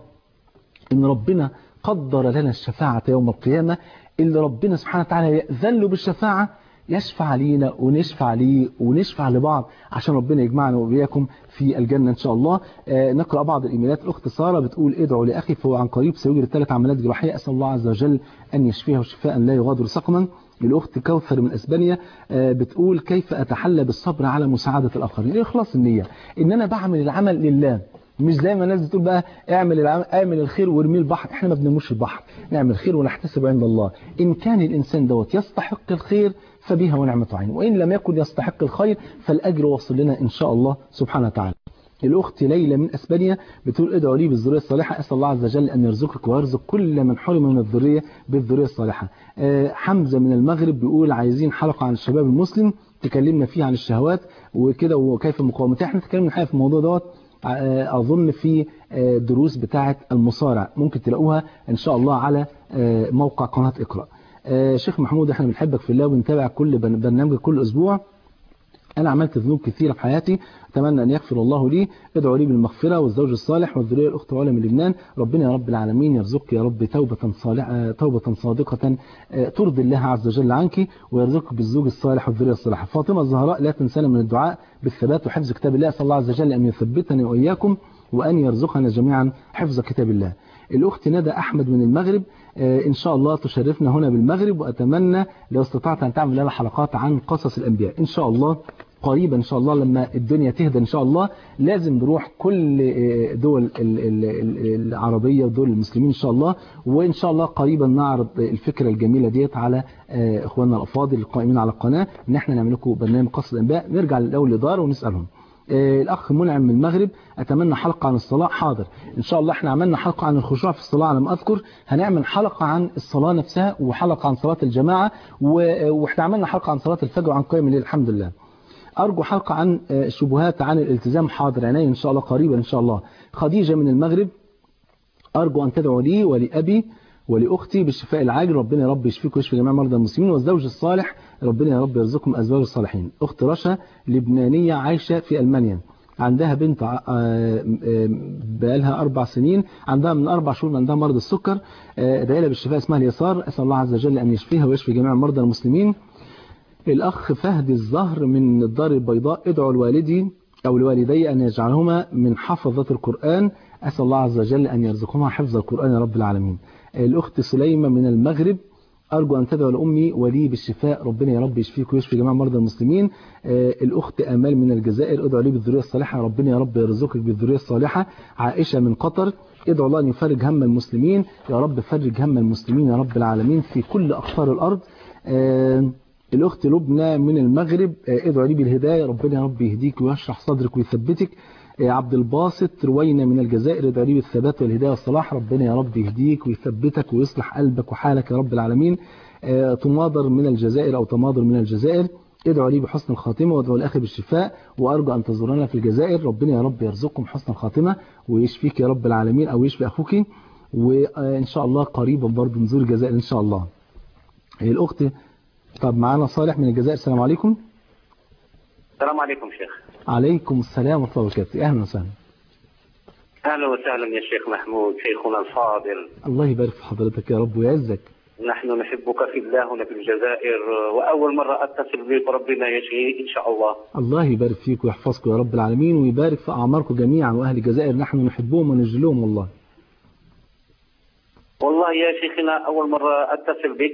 إن ربنا قدر لنا الشفاعة يوم القيامة اللي ربنا سبحانه وتعالى يأذن له بالشفاعة يشفع لينا ونشفع ليه ونشفع لبعض عشان ربنا يجمعنا وإياكم في الجنة إن شاء الله آه نقرأ بعض الإيميلات الأخت سارة بتقول ادعوا لأخي فهو عن قريب سيجري ثلاث عمليات جراحية أسأل الله عز وجل أن يشفيه شفاء لا يغادر سقما الأخت كوثر من أسبانيا آه بتقول كيف أتحلى بالصبر على مساعدة الآخرين إخلاص النية إن أنا بعمل العمل لله مش زي ما الناس بتقول بقى اعمل العمل اعمل الخير وارميه البحر احنا ما بنرموش البحر نعمل خير ونحتسب عند الله ان كان الانسان دوت يستحق الخير فبها ونعمة عين وان لم يكن يستحق الخير فالاجر واصل لنا ان شاء الله سبحانه وتعالى الأخت ليلى من أسبانيا بتقول ادعوا لي بالذرية الصالحة أسأل الله عز وجل أن يرزقك ويرزق كل من حرم من الذرية بالذرية الصالحة آه، حمزة من المغرب بيقول عايزين حلقة عن الشباب المسلم تكلمنا فيه عن الشهوات وكده وكيف مقاومتها احنا تكلمنا الحقيقة في الموضوع دوت آه، أظن في آه، دروس بتاعة المصارع ممكن تلاقوها إن شاء الله على آه، موقع قناة اقرأ آه، شيخ محمود احنا بنحبك في الله وبنتابع كل بن- برنامجك كل أسبوع أنا عملت ذنوب كثيرة في حياتي أتمنى أن يغفر الله لي ادعوا لي بالمغفرة والزوج الصالح والذرية الأخت علا من لبنان ربنا يا رب العالمين يرزقك يا رب توبة صالحة توبة صادقة آه، ترضي الله عز وجل عنك ويرزقك بالزوج الصالح والذرية الصالحة فاطمة الزهراء لا تنسانا من الدعاء بالثبات وحفظ كتاب الله أسأل الله عز وجل أن يثبتني وإياكم وأن يرزقنا جميعا حفظ كتاب الله الأخت ندى أحمد من المغرب آه، إن شاء الله تشرفنا هنا بالمغرب وأتمنى لو استطعت أن تعمل لنا حلقات عن قصص الأنبياء إن شاء الله قريبا إن شاء الله لما الدنيا تهدى إن شاء الله لازم نروح كل آه، دول ال- ال- ال- العربية ودول المسلمين إن شاء الله وإن شاء الله قريبا نعرض الفكرة الجميلة ديت على آه، إخواننا الأفاضل القائمين على القناة إن إحنا نعمل لكم برنامج قصص الأنبياء نرجع للأول لدار ونسألهم آه، الأخ منعم من المغرب أتمنى حلقة عن الصلاة حاضر إن شاء الله إحنا عملنا حلقة عن الخشوع في الصلاة على ما أذكر هنعمل حلقة عن الصلاة نفسها وحلقة عن صلاة الجماعة و- وإحنا عملنا حلقة عن صلاة الفجر وعن قيام الليل الحمد لله أرجو حلقة عن آه، شبهات عن الالتزام حاضر عيني إن شاء الله قريبا إن شاء الله خديجة من المغرب أرجو أن تدعو لي ولأبي ولأختي بالشفاء العاجل ربنا يا رب يشفيك ويشفي جميع مرضى المسلمين والزوج الصالح ربنا يا رب يرزقكم أزواج الصالحين أخت رشا لبنانية عايشة في ألمانيا عندها بنت ع- آه، آه، بقالها أربع سنين عندها من أربع شهور عندها مرض السكر آه، ادعي لها بالشفاء اسمها اليسار أسأل الله عز وجل أن يشفيها ويشفي جميع مرضى المسلمين الأخ فهد الزهر من الدار البيضاء ادعوا لوالدي أو لوالدي أن يجعلهما من حفظة القرآن أسأل الله عز وجل أن يرزقهما حفظ القرآن يا رب العالمين الأخت سليمة من المغرب أرجو أن تدعو لأمي ولي بالشفاء ربنا يا رب يشفيك ويشفي جميع مرضى المسلمين آه، الأخت أمال من الجزائر ادعو لي بالذرية الصالحة ربنا يا رب يرزقك بالذرية الصالحة عائشة من قطر ادعو الله أن يفرج هم المسلمين يا رب فرج هم المسلمين يا رب العالمين في كل أقطار الأرض آه، الأخت لبنى من المغرب آه، ادعو لي بالهداية ربنا يا رب يهديك ويشرح صدرك ويثبتك آه، عبد الباسط روينا من الجزائر ادعو لي بالثبات والهداية والصلاح ربنا يا رب يهديك ويثبتك ويصلح قلبك وحالك يا رب العالمين آه، تماضر من الجزائر أو تماضر من الجزائر ادعوا لي بحسن الخاتمة وادعوا الأخي بالشفاء وأرجو أن تزورنا في الجزائر ربنا يا رب يرزقكم حسن الخاتمة ويشفيك يا رب العالمين أو يشفي أخوك وإن شاء الله قريبا برضه نزور الجزائر إن شاء الله هي الأخت طب معانا صالح من الجزائر السلام عليكم السلام عليكم شيخ عليكم السلام ورحمة الله وبركاته أهلا وسهلا اهلا وسهلا يا شيخ محمود شيخنا الفاضل الله يبارك في حضرتك يا رب ويعزك نحن نحبك في الله هنا في الجزائر واول مره اتصل بك وربنا يشفي ان شاء الله الله يبارك فيك ويحفظكم يا رب العالمين ويبارك في أعماركم جميعا وأهل الجزائر نحن نحبهم ونجلهم والله والله يا شيخنا اول مره اتصل بك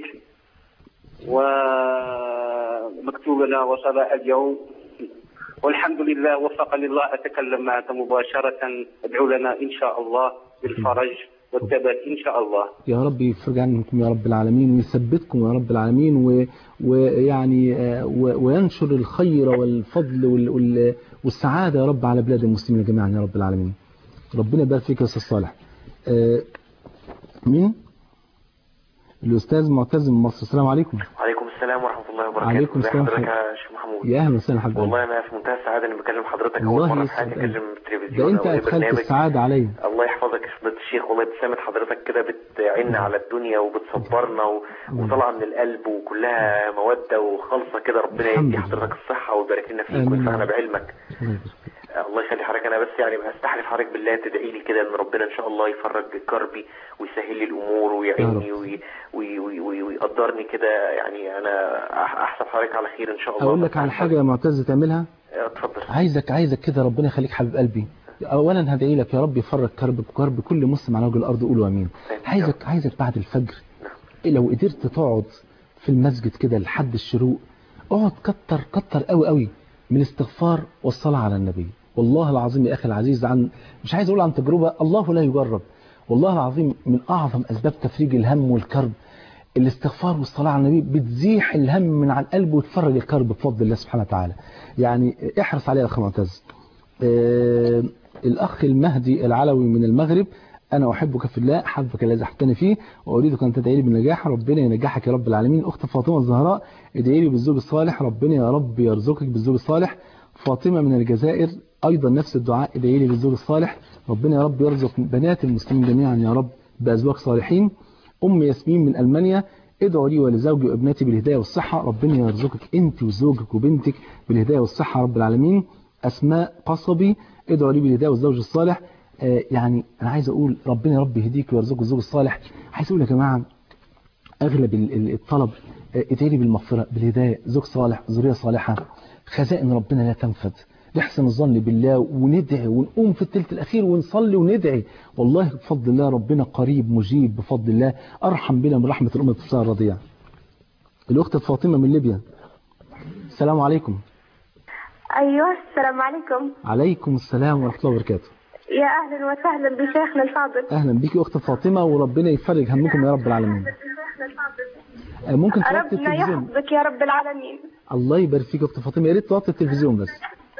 ومكتوب لنا وصل اليوم والحمد لله وفقني الله اتكلم معك مباشره ادعو لنا ان شاء الله بالفرج والثبات ان شاء الله يا رب يفرج عنكم يا رب العالمين ويثبتكم يا رب العالمين و- ويعني آه، و- وينشر الخير والفضل وال- وال- والسعادة يا رب على بلاد المسلمين جميعا يا رب العالمين ربنا يبارك فيك يا أستاذ صالح آه، مين؟ الأستاذ معتز من مصر السلام عليكم وعليكم السلام ورحمة الله وبركاته عليكم ازي السلام حضرتك ورحمة يا شيخ محمود يا أهلا وسهلا حبيبي والله أنا في منتهى السعادة إني بكلم حضرتك أول والله مرة في يسعد حياتي قلبي. أكلم ده التلفزيون أنت أو أي أدخلت برنامج السعادة علي الله يحفظك يا فضيلة الشيخ والله ابتسامة حضرتك كده بتعيننا على الدنيا وبتصبرنا و... وطالعة من القلب وكلها مودة وخالصة كده ربنا الحمد يدي لله. حضرتك الصحة ويبارك لنا فيك آمين. وينفعنا بعلمك الله يبارك فيك. الله يخلي حضرتك انا بس يعني بستحلف حضرتك بالله تدعي لي كده ان ربنا ان شاء الله يفرج كربي ويسهل لي الامور ويعيني يا رب. وي- وي- وي- وي- ويقدرني كده يعني انا أح- احسب حضرتك على خير ان شاء الله أقول لك على حاجة يا معتز تعملها اه، اتفضل عايزك عايزك كده ربنا يخليك حبيب قلبي اولا هدعي لك يا رب يفرج كربك وكرب كل مسلم على وجه الارض قولوا امين عايزك عايزك بعد الفجر لو قدرت تقعد في المسجد كده لحد الشروق اقعد كتر كتر قوي قوي من الاستغفار والصلاه على النبي والله العظيم يا اخي العزيز عن مش عايز اقول عن تجربه الله لا يجرب والله العظيم من اعظم اسباب تفريج الهم والكرب الاستغفار والصلاة على النبي بتزيح الهم من عن القلب وتفرج الكرب بفضل الله سبحانه وتعالى يعني احرص عليها يا اخي معتز آه، الأخ المهدي العلوي من المغرب أنا أحبك في الله حبك الذي أحبتني فيه وأريدك أن تدعي لي بالنجاح ربنا ينجحك يا رب العالمين أخت فاطمة الزهراء ادعي لي بالزوج الصالح ربنا يا رب يرزقك بالزوج الصالح فاطمة من الجزائر أيضا نفس الدعاء ادعي لي بالزوج الصالح ربنا يا رب يرزق بنات المسلمين جميعا يا رب بأزواج صالحين أم ياسمين من ألمانيا ادعوا لي ولزوجي وابنتي بالهداية والصحة ربنا يرزقك أنت وزوجك وبنتك بالهداية والصحة رب العالمين أسماء قصبي ادعوا لي بالهداية والزوج الصالح آه يعني أنا عايز أقول ربنا يا رب يهديك ويرزقك الزوج الصالح عايز أقول يا جماعة أغلب ال- ال- الطلب آه، ادعي لي بالمغفرة بالهداية زوج صالح ذرية صالحة خزائن ربنا لا تنفذ نحسن الظن بالله وندعي ونقوم في الثلث الأخير ونصلي وندعي والله بفضل الله ربنا قريب مجيب بفضل الله أرحم بنا من رحمة الأمة الطفلة الرضيع الأخت فاطمة من ليبيا السلام عليكم أيوه السلام عليكم عليكم السلام ورحمة الله وبركاته يا أهلا وسهلا بشيخنا الفاضل أهلا بك أخت فاطمة وربنا يفرج همكم يا رب العالمين آه، ممكن توطي ربنا التلفزيون يحفظك يا رب العالمين الله يبارك فيك يا أخت فاطمة يا ريت توطي التلفزيون بس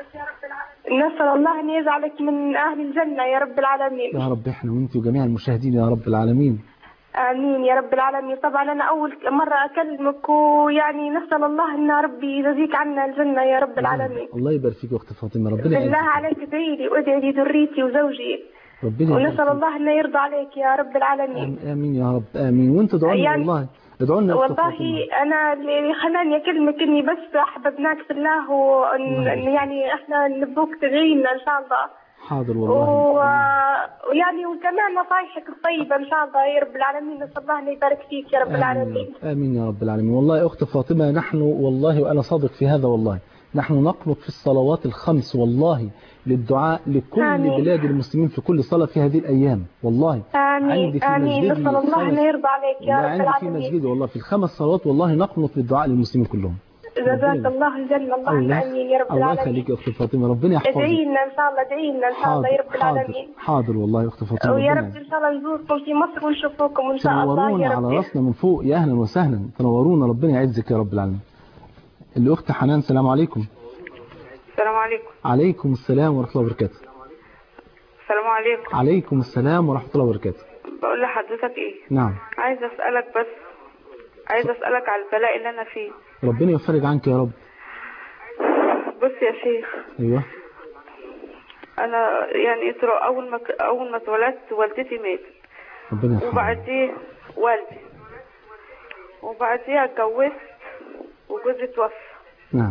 نسأل الله أن يجعلك من أهل الجنة يا رب العالمين يا رب احنا وانت وجميع المشاهدين يا رب العالمين آمين يا رب العالمين طبعا أنا أول مرة أكلمك ويعني نسأل الله أن ربي يجزيك عنا الجنة يا رب العالمين الله يبارك فيك يا أخت فاطمة ربنا بالله يعزك عليك ادعي لي وادعي لي ذريتي وزوجي ربنا يبارك ونسأل فيك. الله أنه يرضى عليك يا رب العالمين آم- آمين يا رب آمين وانت ادعوا لنا يعني- والله ادعوا لنا يا أخت والله فاطمة. انا اللي خلاني اكلمك اني بس احببناك في الله وان إن يعني احنا نبوك تدعي لنا ان شاء الله حاضر و... والله ويعني وكمان نصايحك الطيبه ان شاء الله يا رب العالمين نسال الله انه يبارك فيك يا رب العالمين آمين. آمين يا رب العالمين والله يا أخت فاطمة نحن والله وأنا صادق في هذا والله نحن نقنط في الصلوات الخمس والله للدعاء لكل آمين. بلاد المسلمين في كل صلاة في هذه الأيام والله عندي امين في امين مسجدي نسال الله خمس- انه يرضى عليك يا لا رب عندي في العالمين مسجدي والله في الخمس صلوات والله نقنط للدعاء للمسلمين كلهم جزاك ربنا- الله الجنه اللهم الله امين يا رب الله العالمين يخليك يا أخت فاطمة ربنا يحفظك ادعي لنا ان شاء الله ادعي لنا ان شاء الله يا رب حاضر العالمين حاضر والله يا أخت فاطمة ويا ربنا رب ان شاء الله نزوركم في مصر ونشوفوكم ان شاء الله تنورونا يا على رب راسنا من فوق يا اهلا وسهلا تنورونا ربنا يعزك يا رب العالمين الاخت حنان السلام عليكم السلام عليكم عليكم السلام ورحمه الله وبركاته السلام عليكم عليكم السلام ورحمه الله وبركاته بقول لحضرتك ايه نعم عايزه اسالك بس عايزه اسالك على البلاء اللي انا فيه ربنا يفرج عنك يا رب بص يا شيخ ايوه انا يعني ترى اول ما ك- اول ما اتولدت والدتي ماتت ربنا يرحمه وبعديه والدي وبعديها اتجوزت وجوزي توفى نعم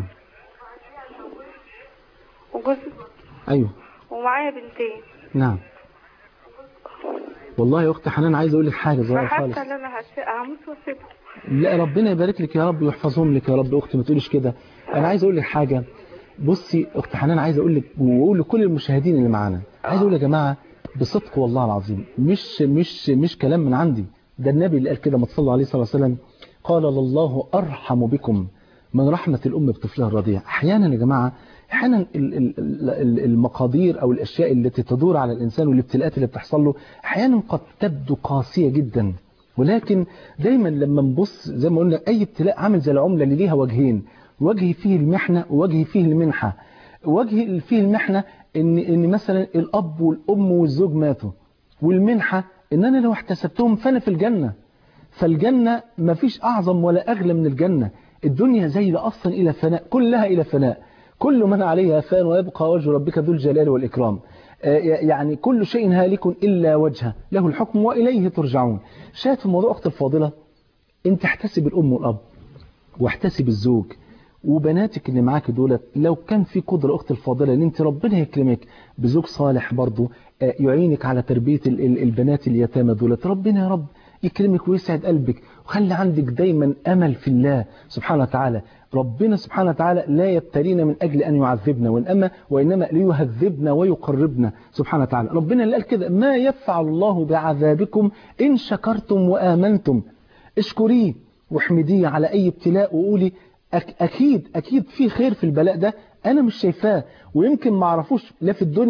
وجوزي ايوه ومعايا بنتين نعم والله يا اخت حنان عايز اقول لك حاجه صغيره خالص فحاسه ان انا هس- هموت واسيبهم لا ربنا يبارك لك يا رب ويحفظهم لك يا رب اختي ما تقوليش كده انا عايز اقول لك حاجه بصي اخت حنان عايز اقول لك واقول لكل المشاهدين اللي معانا عايز اقول يا جماعه بصدق والله العظيم مش مش مش كلام من عندي ده النبي اللي قال كده ما تصلوا عليه صلى الله عليه وسلم قال لله ارحم بكم من رحمه الام بطفلها الرضيع احيانا يا جماعه احيانا ال- ال- ال- ال- المقادير او الاشياء التي تدور على الانسان والابتلاءات اللي بتحصل له احيانا قد تبدو قاسيه جدا ولكن دايما لما نبص زي ما قلنا اي ابتلاء عامل زي العمله اللي ليها وجهين وجه فيه المحنه ووجه فيه المنحه وجه اللي فيه المحنه ان ان مثلا الاب والام والزوج ماتوا والمنحه ان انا لو احتسبتهم فانا في الجنه فالجنه ما فيش اعظم ولا اغلى من الجنه الدنيا زايله اصلا الى فناء كلها الى فناء كل من عليها فان ويبقى وجه ربك ذو الجلال والاكرام آه، يعني كل شيء هالك الا وجهه له الحكم واليه ترجعون شاهد في موضوع اخت الفاضله انت احتسب الام والاب واحتسب الزوج وبناتك اللي معاك دولت لو كان في قدرة أخت الفاضلة ان انت ربنا يكرمك بزوج صالح برضو آه، يعينك على تربية ال- ال- البنات اليتامى دولت ربنا يا رب يكرمك ويسعد قلبك وخلي عندك دايما أمل في الله سبحانه وتعالى ربنا سبحانه وتعالى لا يبتلينا من أجل أن يعذبنا وإنما, وإنما ليهذبنا ويقربنا سبحانه وتعالى ربنا اللي قال كده ما يفعل الله بعذابكم إن شكرتم وآمنتم اشكريه واحمديه على أي ابتلاء وقولي أك أكيد أكيد في خير في البلاء ده أنا مش شايفاه ويمكن ما اعرفوش لا في الدنيا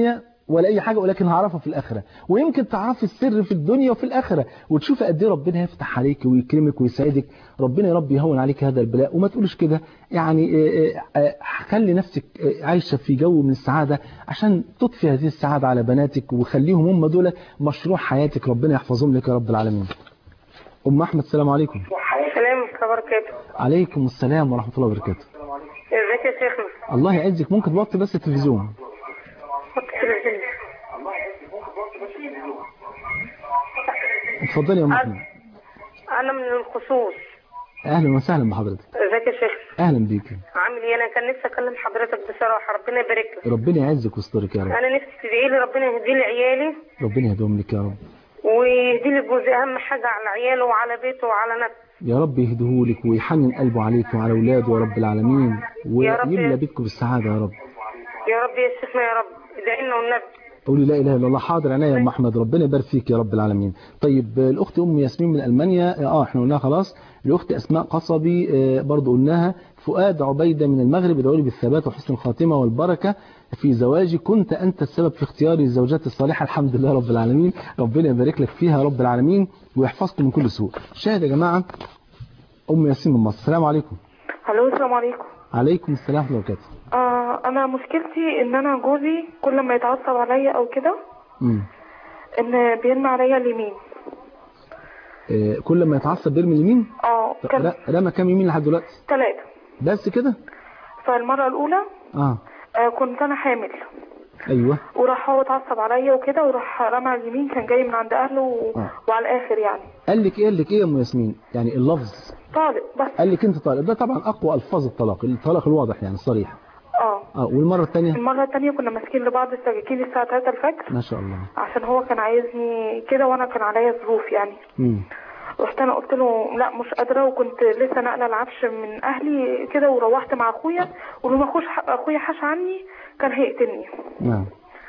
ولا اي حاجه ولكن هعرفها في الاخره ويمكن تعرفي السر في الدنيا وفي الاخره وتشوفي قد ايه ربنا يفتح عليك ويكرمك ويسعدك ربنا يا رب يهون عليك هذا البلاء وما تقولش كده يعني آه، آه، آه، خلي نفسك آه، عايشه في جو من السعاده عشان تضفي هذه السعاده على بناتك وخليهم هم دول مشروع حياتك ربنا يحفظهم لك يا رب العالمين ام احمد السلام عليكم السلام ورحمة الله وبركاته عليكم السلام ورحمه الله وبركاته ازيك يا شيخنا الله يعزك ممكن توطي بس التلفزيون حط التلفزيون اتفضلي يا ام احمد انا من الخصوص اهلا وسهلا بحضرتك ازيك يا شيخ اهلا بيك عامل ايه انا كان نفسي اكلم حضرتك بصراحة ربنا يبارك لك ربنا يعزك ويسترك يا رب انا نفسي تدعي لي ربنا يهدي لي عيالي ربنا يهديهم لك يا رب ويهدي لي جوزي اهم حاجة على عياله وعلى بيته وعلى نفسه يا رب يهديهولك ويحنن قلبه عليك وعلى اولاده يا رب العالمين يا رب. ويملى بيتكم بالسعاده يا رب يا رب يا شيخنا يا رب ادعي لنا والنبي قولي لا اله الا الله حاضر عينيا يا ام احمد ربنا يبارك فيك يا رب العالمين طيب آه، الاخت ام ياسمين من المانيا اه احنا قلناها خلاص الاخت اسماء قصبي آه، برضو قلناها فؤاد عبيده من المغرب ادعوا لي بالثبات وحسن الخاتمه والبركه في زواجي كنت انت السبب في اختياري الزوجات الصالحه الحمد لله رب العالمين ربنا يبارك لك فيها يا رب العالمين ويحفظكم من كل سوء شاهد يا جماعه ام ياسين من مصر السلام عليكم الو السلام عليكم عليكم السلام ورحمه الله وبركاته آه انا مشكلتي ان انا جوزي كل ما يتعصب عليا او كده امم ان بيرمي عليا اليمين آه، كل ما يتعصب بيرمي اليمين اه كان لا رمى كام يمين لحد دلوقتي ثلاثة بس كده فالمرة الأولى اه آه كنت أنا حامل ايوه وراح هو اتعصب عليا وكده وراح رمى على اليمين كان جاي من عند أهله و... آه. وعلى الآخر يعني قال لك ايه قال لك ايه يا ام ياسمين يعني اللفظ طالق بس قال لك انت طالق ده طبعا اقوى الفاظ الطلاق الطلاق الواضح يعني الصريح اه اه والمره الثانيه المرة التانية كنا ماسكين لبعض السكاكين الساعة 3 الفجر ما شاء الله عشان هو كان عايزني كده وأنا كان عليا ظروف يعني امم رحت انا قلت له لا مش قادره وكنت لسه ناقله العفش من اهلي كده وروحت مع اخويا ولما اخوش اخويا حاش عني كان هيقتلني نعم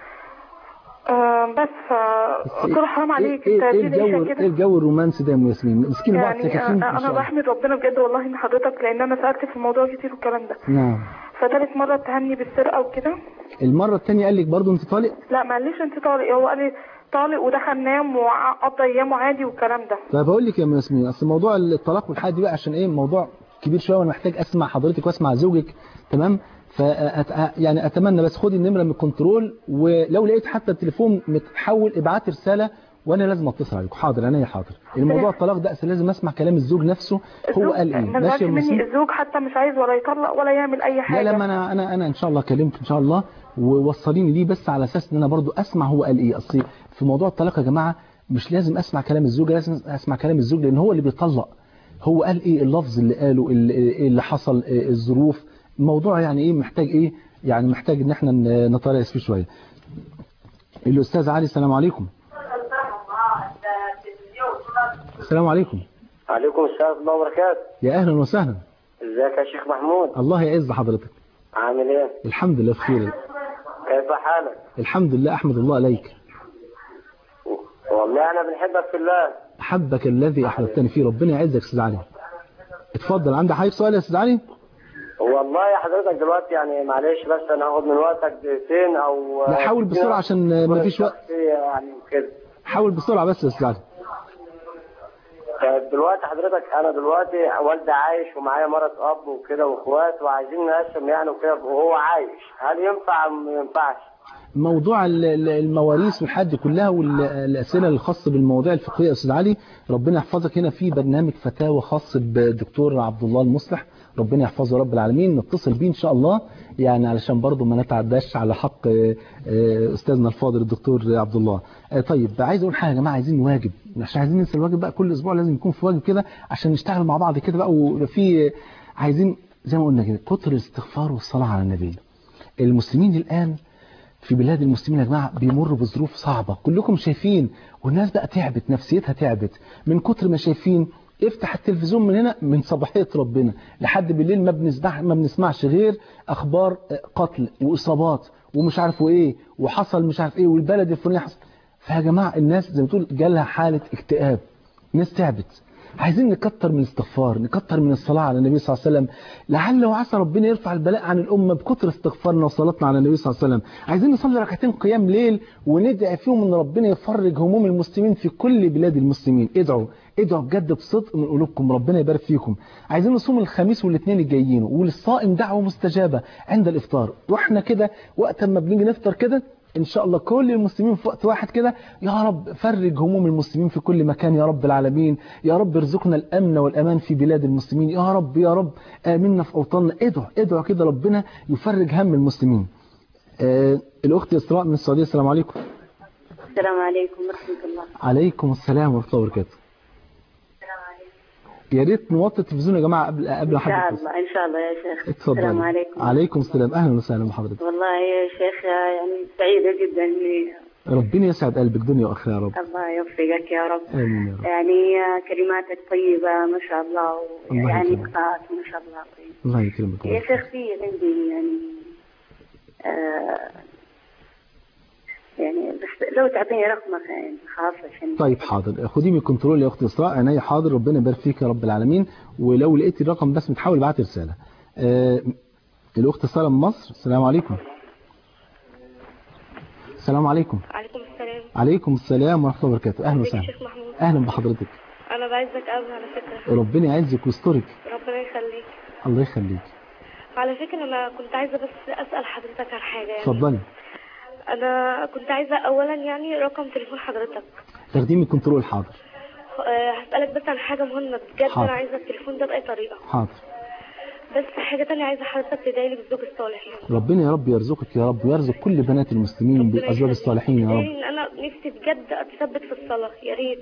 آه بس فقلت له حرام عليك ايه, انت إيه دي الجو العيشه ايه كده الجو الرومانسي ده يا ام ياسمين مسكين بعض يعني سكاكين آه، ما شاء انا الله بحمد ربنا بجد والله ان حضرتك لان انا سالت في الموضوع كتير والكلام ده نعم فتالت مره اتهمني بالسرقه وكده المره الثانيه قال لك برضه انت طالق لا ما قاليش انت طالق هو قال لي طالق ودخل نام وقضى ايامه عادي والكلام ده طيب هقول لك يا ام ياسمين اصل موضوع الطلاق والحاجات دي بقى عشان ايه موضوع كبير شويه وانا محتاج اسمع حضرتك واسمع زوجك تمام ف يعني اتمنى بس خدي النمره من الكنترول ولو لقيت حتى التليفون متحول ابعتي رساله وانا لازم اتصل عليكم حاضر عينيا حاضر الموضوع الطلاق ده أصل لازم اسمع كلام الزوج نفسه هو الزوج- قال ايه ما ماشي زعلش يا ام مني ياسمين الزوج حتى مش عايز ولا يطلق ولا يعمل اي لا حاجه لا ما انا انا انا ان شاء الله كلمت ان شاء الله ووصليني ليه بس على اساس ان انا برضو اسمع هو قال ايه اصل في موضوع الطلاق يا جماعه مش لازم اسمع كلام الزوج لازم اسمع كلام الزوج لان هو اللي بيطلق هو قال ايه اللفظ اللي قاله اللي, إيه اللي حصل إيه الظروف الموضوع يعني ايه محتاج ايه يعني محتاج ان احنا ن- نتريث فيه شويه الاستاذ علي السلام عليكم السلام عليكم عليكم السلام ورحمة الله وبركاته يا اهلا وسهلا ازيك يا شيخ محمود الله يعز حضرتك عامل ايه الحمد لله بخير كيف حالك الحمد لله احمد الله عليك والله انا بنحبك في الله أحبك الذي أحببتني فيه ربنا يعزك يا أستاذ علي اتفضل عندك حضرتك سؤال يا أستاذ علي والله يا حضرتك دلوقتي يعني معلش بس انا هاخد من وقتك دقيقتين او لا حاول بسرعة عشان ما فيش وقت شخصية يعني وكده حاول بسرعة بس يا أستاذ علي طيب دلوقتي حضرتك انا دلوقتي والدي عايش ومعايا مرة اب وكده واخوات وعايزين نقسم يعني وكده وهو عايش هل ينفع أم ما ينفعش؟ موضوع ال- ال- المواريث والحد كلها والأسئلة الخاصة بالمواضيع الفقهية يا أستاذ علي ربنا يحفظك هنا في برنامج فتاوى خاص بالدكتور عبد الله المصلح ربنا يحفظه رب العالمين نتصل بيه إن شاء الله يعني علشان برضو ما نتعداش على حق آه، آه، أستاذنا الفاضل الدكتور عبد الله آه، طيب عايز أقول حاجة يا جماعة عايزين واجب عشان عايزين ننسى الواجب بقى كل أسبوع لازم يكون في واجب كده عشان نشتغل مع بعض كده بقى وفي عايزين زي ما قلنا كده كتر الاستغفار والصلاة على النبي المسلمين الآن في بلاد المسلمين يا جماعه بيمروا بظروف صعبه كلكم شايفين والناس بقى تعبت نفسيتها تعبت من كتر ما شايفين افتح التلفزيون من هنا من صباحيه ربنا لحد بالليل ما بنسمع ما بنسمعش غير اخبار قتل واصابات ومش عارف ايه وحصل مش عارف ايه والبلد الفلاني حصل فيا جماعه الناس زي ما تقول جالها حاله اكتئاب ناس تعبت عايزين نكتر من الاستغفار نكتر من الصلاة على النبي صلى الله عليه وسلم لعل وعسى ربنا يرفع البلاء عن الأمة بكتر استغفارنا وصلاتنا على النبي صلى الله عليه وسلم عايزين نصلي ركعتين قيام ليل وندعي فيهم ان ربنا يفرج هموم المسلمين في كل بلاد المسلمين ادعوا ادعوا بجد بصدق من قلوبكم ربنا يبارك فيكم عايزين نصوم الخميس والاثنين الجايين وللصائم دعوة مستجابة عند الافطار واحنا كده وقت ما بنيجي نفطر كده ان شاء الله كل المسلمين في وقت واحد كده يا رب فرج هموم المسلمين في كل مكان يا رب العالمين يا رب ارزقنا الامن والامان في بلاد المسلمين يا رب يا رب امنا في اوطاننا ادعوا ادعوا كده ربنا يفرج هم المسلمين آه الاخت اسراء من السعوديه السلام عليكم السلام عليكم ورحمة الله عليكم السلام ورحمه الله وبركاته يا ريت نوطي التلفزيون يا جماعه قبل قبل إن شاء حضرتك الله إن شاء الله يا شيخ اتفضل السلام عليكم عليكم السلام اهلا وسهلا بحضرتك والله يا شيخ يعني سعيدة جدا إني ربنا يسعد قلبك دنيا واخره يا رب الله يوفقك يا رب امين يا رب يعني كلماتك طيبة ما شاء الله الله يعني يكرمك. إخلاص ما شاء الله طيب. الله يكرمك يا شيخ في عندي يعني آه يعني بس لو تعطيني رقمك يعني خاص عشان طيب حاضر خدي من الكنترول يا اخت اسراء عينيا حاضر ربنا يبارك فيك يا رب العالمين ولو لقيتي الرقم بس متحاول ابعت رساله آه الاخت ساره من مصر السلام عليكم السلام عليكم عليكم السلام عليكم السلام ورحمه الله وبركاته اهلا ازيك يا وسهلا شيخ محمود اهلا بحضرتك انا بعزك قوي على فكره ربنا يعزك ويسترك ربنا يخليك الله يخليك على فكره انا كنت عايزه بس اسال حضرتك عن حاجه يعني اتفضلي انا كنت عايزه اولا يعني رقم تليفون حضرتك تاخديه من الكنترول حاضر أه، هسالك بس عن حاجه مهمه بجد حاضر. انا عايزه التليفون ده باي طريقه حاضر بس حاجه تانية عايزه حضرتك تدعي لي بالزوج الصالح يعني ربنا يا رب يرزقك يا رب ويرزق كل بنات المسلمين بالازواج الصالحين يا رب لان انا نفسي بجد اتثبت في الصلاه يا ريت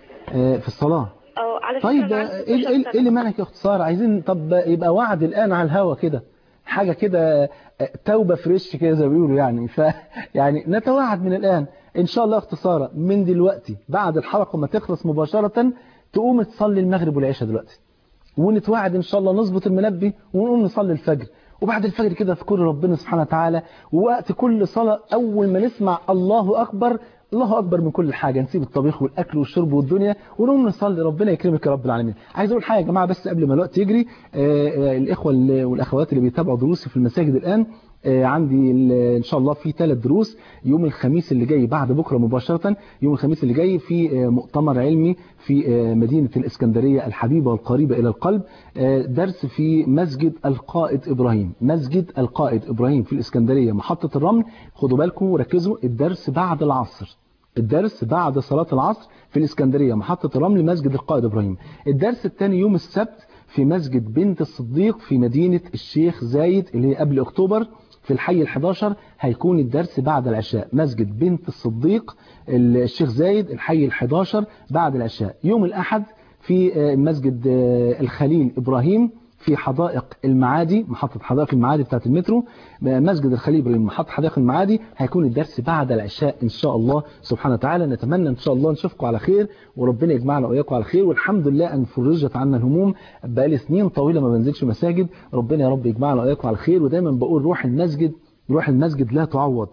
آه في الصلاه او على فكره طيب أنا آه، عندي ايه 16 ايه سنة. إيه اللي معنى يا اخت ساره عايزين طب يبقى وعد الان على الهوا كده حاجه كده آه، توبه فريش كده زي ما بيقولوا يعني ف يعني نتوعد من الان ان شاء الله يا اخت ساره من دلوقتي بعد الحلقه ما تخلص مباشره تقوم تصلي المغرب والعشاء دلوقتي ونتوعد ان شاء الله نظبط المنبه ونقوم نصلي الفجر وبعد الفجر كده اذكر ربنا سبحانه وتعالى ووقت كل صلاة أول ما نسمع الله أكبر الله أكبر من كل حاجة نسيب الطبيخ والأكل والشرب والدنيا ونقوم نصلي ربنا يكرمك يا رب العالمين عايز أقول حاجة يا جماعة بس قبل ما الوقت يجري آه، آه، الإخوة اللي- والأخوات اللي بيتابعوا دروسي في المساجد الآن آه، عندي ال- ان شاء الله في ثلاث دروس يوم الخميس اللي جاي بعد بكره مباشره يوم الخميس اللي جاي في آه، مؤتمر علمي في آه، مدينه الاسكندريه الحبيبه والقريبه الى القلب آه، درس في مسجد القائد ابراهيم مسجد القائد ابراهيم في الاسكندريه محطه الرمل خدوا بالكم وركزوا الدرس بعد العصر الدرس بعد صلاة العصر في الإسكندرية محطة الرمل مسجد القائد إبراهيم الدرس الثاني يوم السبت في مسجد بنت الصديق في مدينة الشيخ زايد اللي هي قبل أكتوبر في الحي ال11 هيكون الدرس بعد العشاء مسجد بنت الصديق الشيخ زايد الحي ال11 بعد العشاء يوم الأحد في آه، مسجد آه، الخليل إبراهيم في حدائق المعادي محطة حدائق المعادي بتاعت المترو مسجد الخليل إبراهيم محطة حدائق المعادي هيكون الدرس بعد العشاء إن شاء الله سبحانه وتعالى نتمنى إن شاء الله نشوفكم على خير وربنا يجمعنا وإياكم على خير والحمد لله أن فرجت عنا الهموم بقالي سنين طويلة ما بنزلش مساجد ربنا يا رب يجمعنا وإياكم على خير ودايما بقول روح المسجد روح المسجد لا تعوض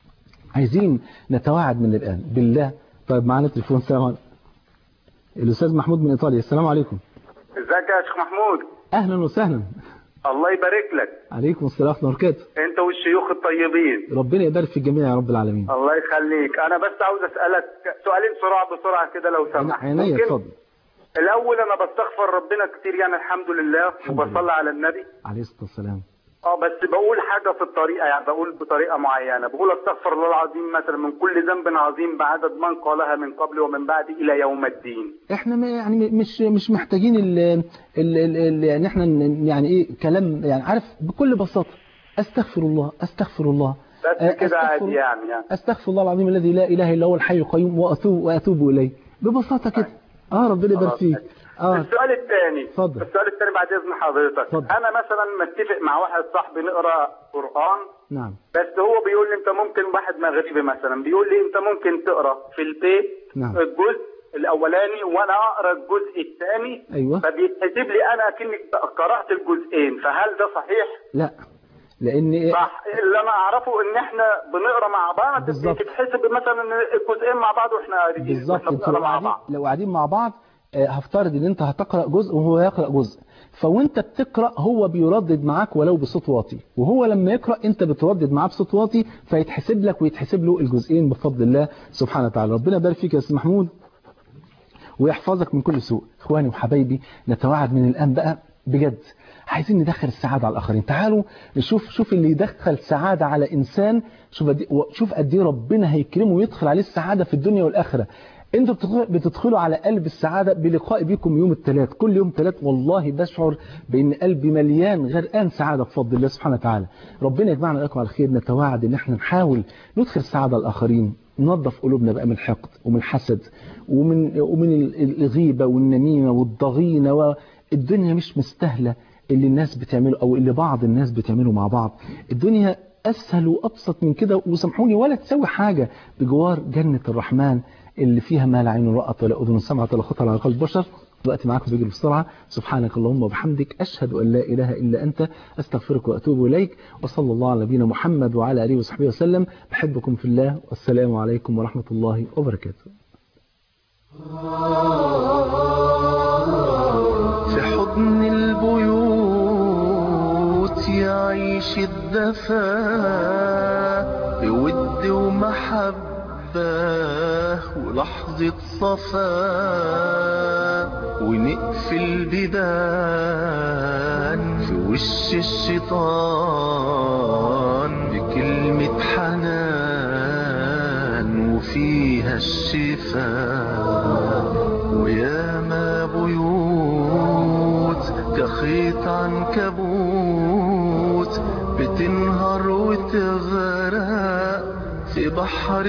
عايزين نتواعد من الآن بالله طيب معانا تليفون السلام عليكم الأستاذ محمود من إيطاليا السلام عليكم ازيك يا شيخ محمود أهلا وسهلا الله يبارك لك عليكم السلام ورحمة الله وبركاته انت والشيوخ الطيبين ربنا يبارك في الجميع يا رب العالمين الله يخليك انا بس عاوز اسالك سؤالين بسرعه بسرعه كده لو سمحت عينيا ممكن؟ اتفضل الاول انا بستغفر ربنا كتير يعني الحمد لله وبصلي على النبي عليه الصلاة والسلام اه بس بقول حاجه في الطريقه يعني بقول بطريقه معينه بقول استغفر الله العظيم مثلا من كل ذنب عظيم بعدد من قالها من قبل ومن بعد الى يوم الدين احنا ما يعني مش مش محتاجين ال ال ال ال يعني احنا ن- يعني ايه كلام يعني عارف بكل بساطة استغفر الله استغفر الله بس آه، كده أستغفر- عادي يعني يعني استغفر الله العظيم الذي لا اله الا هو الحي القيوم واتوب واتوب اليه ببساطة كده اه ربنا يبارك خلاص. فيك اه السؤال الثاني اتفضل. السؤال الثاني بعد اذن حضرتك اتفضل. انا مثلا متفق مع واحد صاحبي نقرا قران نعم بس هو بيقول لي انت ممكن واحد مغربي مثلا بيقول لي انت ممكن تقرا في البيت نعم. الجزء الاولاني وانا اقرا الجزء الثاني أيوة. فبيتحسب لي انا كني قرات الجزئين فهل ده صحيح؟ لا لان صح اللي انا اعرفه ان احنا بنقرا مع بعض بالظبط. بتتحسب مثلا الجزئين مع بعض واحنا قاعدين بالظبط واحنا انتوا بنقرا لو مع قاعدين بعض لو قاعدين مع بعض آه، هفترض ان انت هتقرأ جزء وهو يقرأ جزء فوانت بتقرأ هو بيردد معاك ولو بصوت واطي وهو لما يقرأ انت بتردد معاه بصوت واطي فيتحسب لك ويتحسب له الجزئين بفضل الله سبحانه وتعالى ربنا يبارك فيك يا استاذ محمود ويحفظك من كل سوء اخواني وحبايبي نتوعد من الان بقى بجد عايزين ندخل السعادة على الآخرين تعالوا نشوف شوف اللي يدخل سعادة على إنسان شوف قد إيه- شوف قد ايه ربنا هيكرمه ويدخل عليه السعادة في الدنيا والآخرة انتوا بتدخلوا- بتدخلوا على قلب السعادة بلقاء بيكم يوم الثلاث كل يوم ثلاث والله بشعر بان قلبي مليان غرقان سعادة بفضل الله سبحانه وتعالى ربنا يجمعنا لكم على خير نتواعد ان احنا نحاول ندخل السعادة على الآخرين ننظف قلوبنا بقى من الحقد ومن الحسد ومن ومن ال- الغيبة والنميمة والضغينة والدنيا مش مستاهلة اللي الناس بتعمله او اللي بعض الناس بتعمله مع بعض الدنيا اسهل وابسط من كده وسامحوني ولا تسوي حاجة بجوار جنة الرحمن اللي فيها ما لا عين رأت ولا أذن سمعت ولا خطر على قلب بشر الوقت معاكم بيجري بسرعة سبحانك اللهم وبحمدك أشهد أن لا إله إلا أنت أستغفرك وأتوب إليك وصلى الله على نبينا محمد وعلى آله وصحبه وسلم بحبكم في الله والسلام عليكم ورحمة الله وبركاته في حضن البيوت يعيش الدفا بود ومحبة ولحظة صفا ونقفل بيبان في وش الشيطان بكلمة حنان وفيها الشفاء وياما بيوت كخيط عنكبوت بتنهار وتغرق في بحر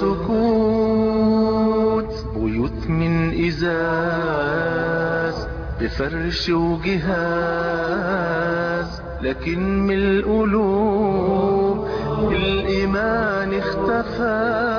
السكوت بيوت من إزاز بفرش وجهاز لكن من القلوب الإيمان اختفى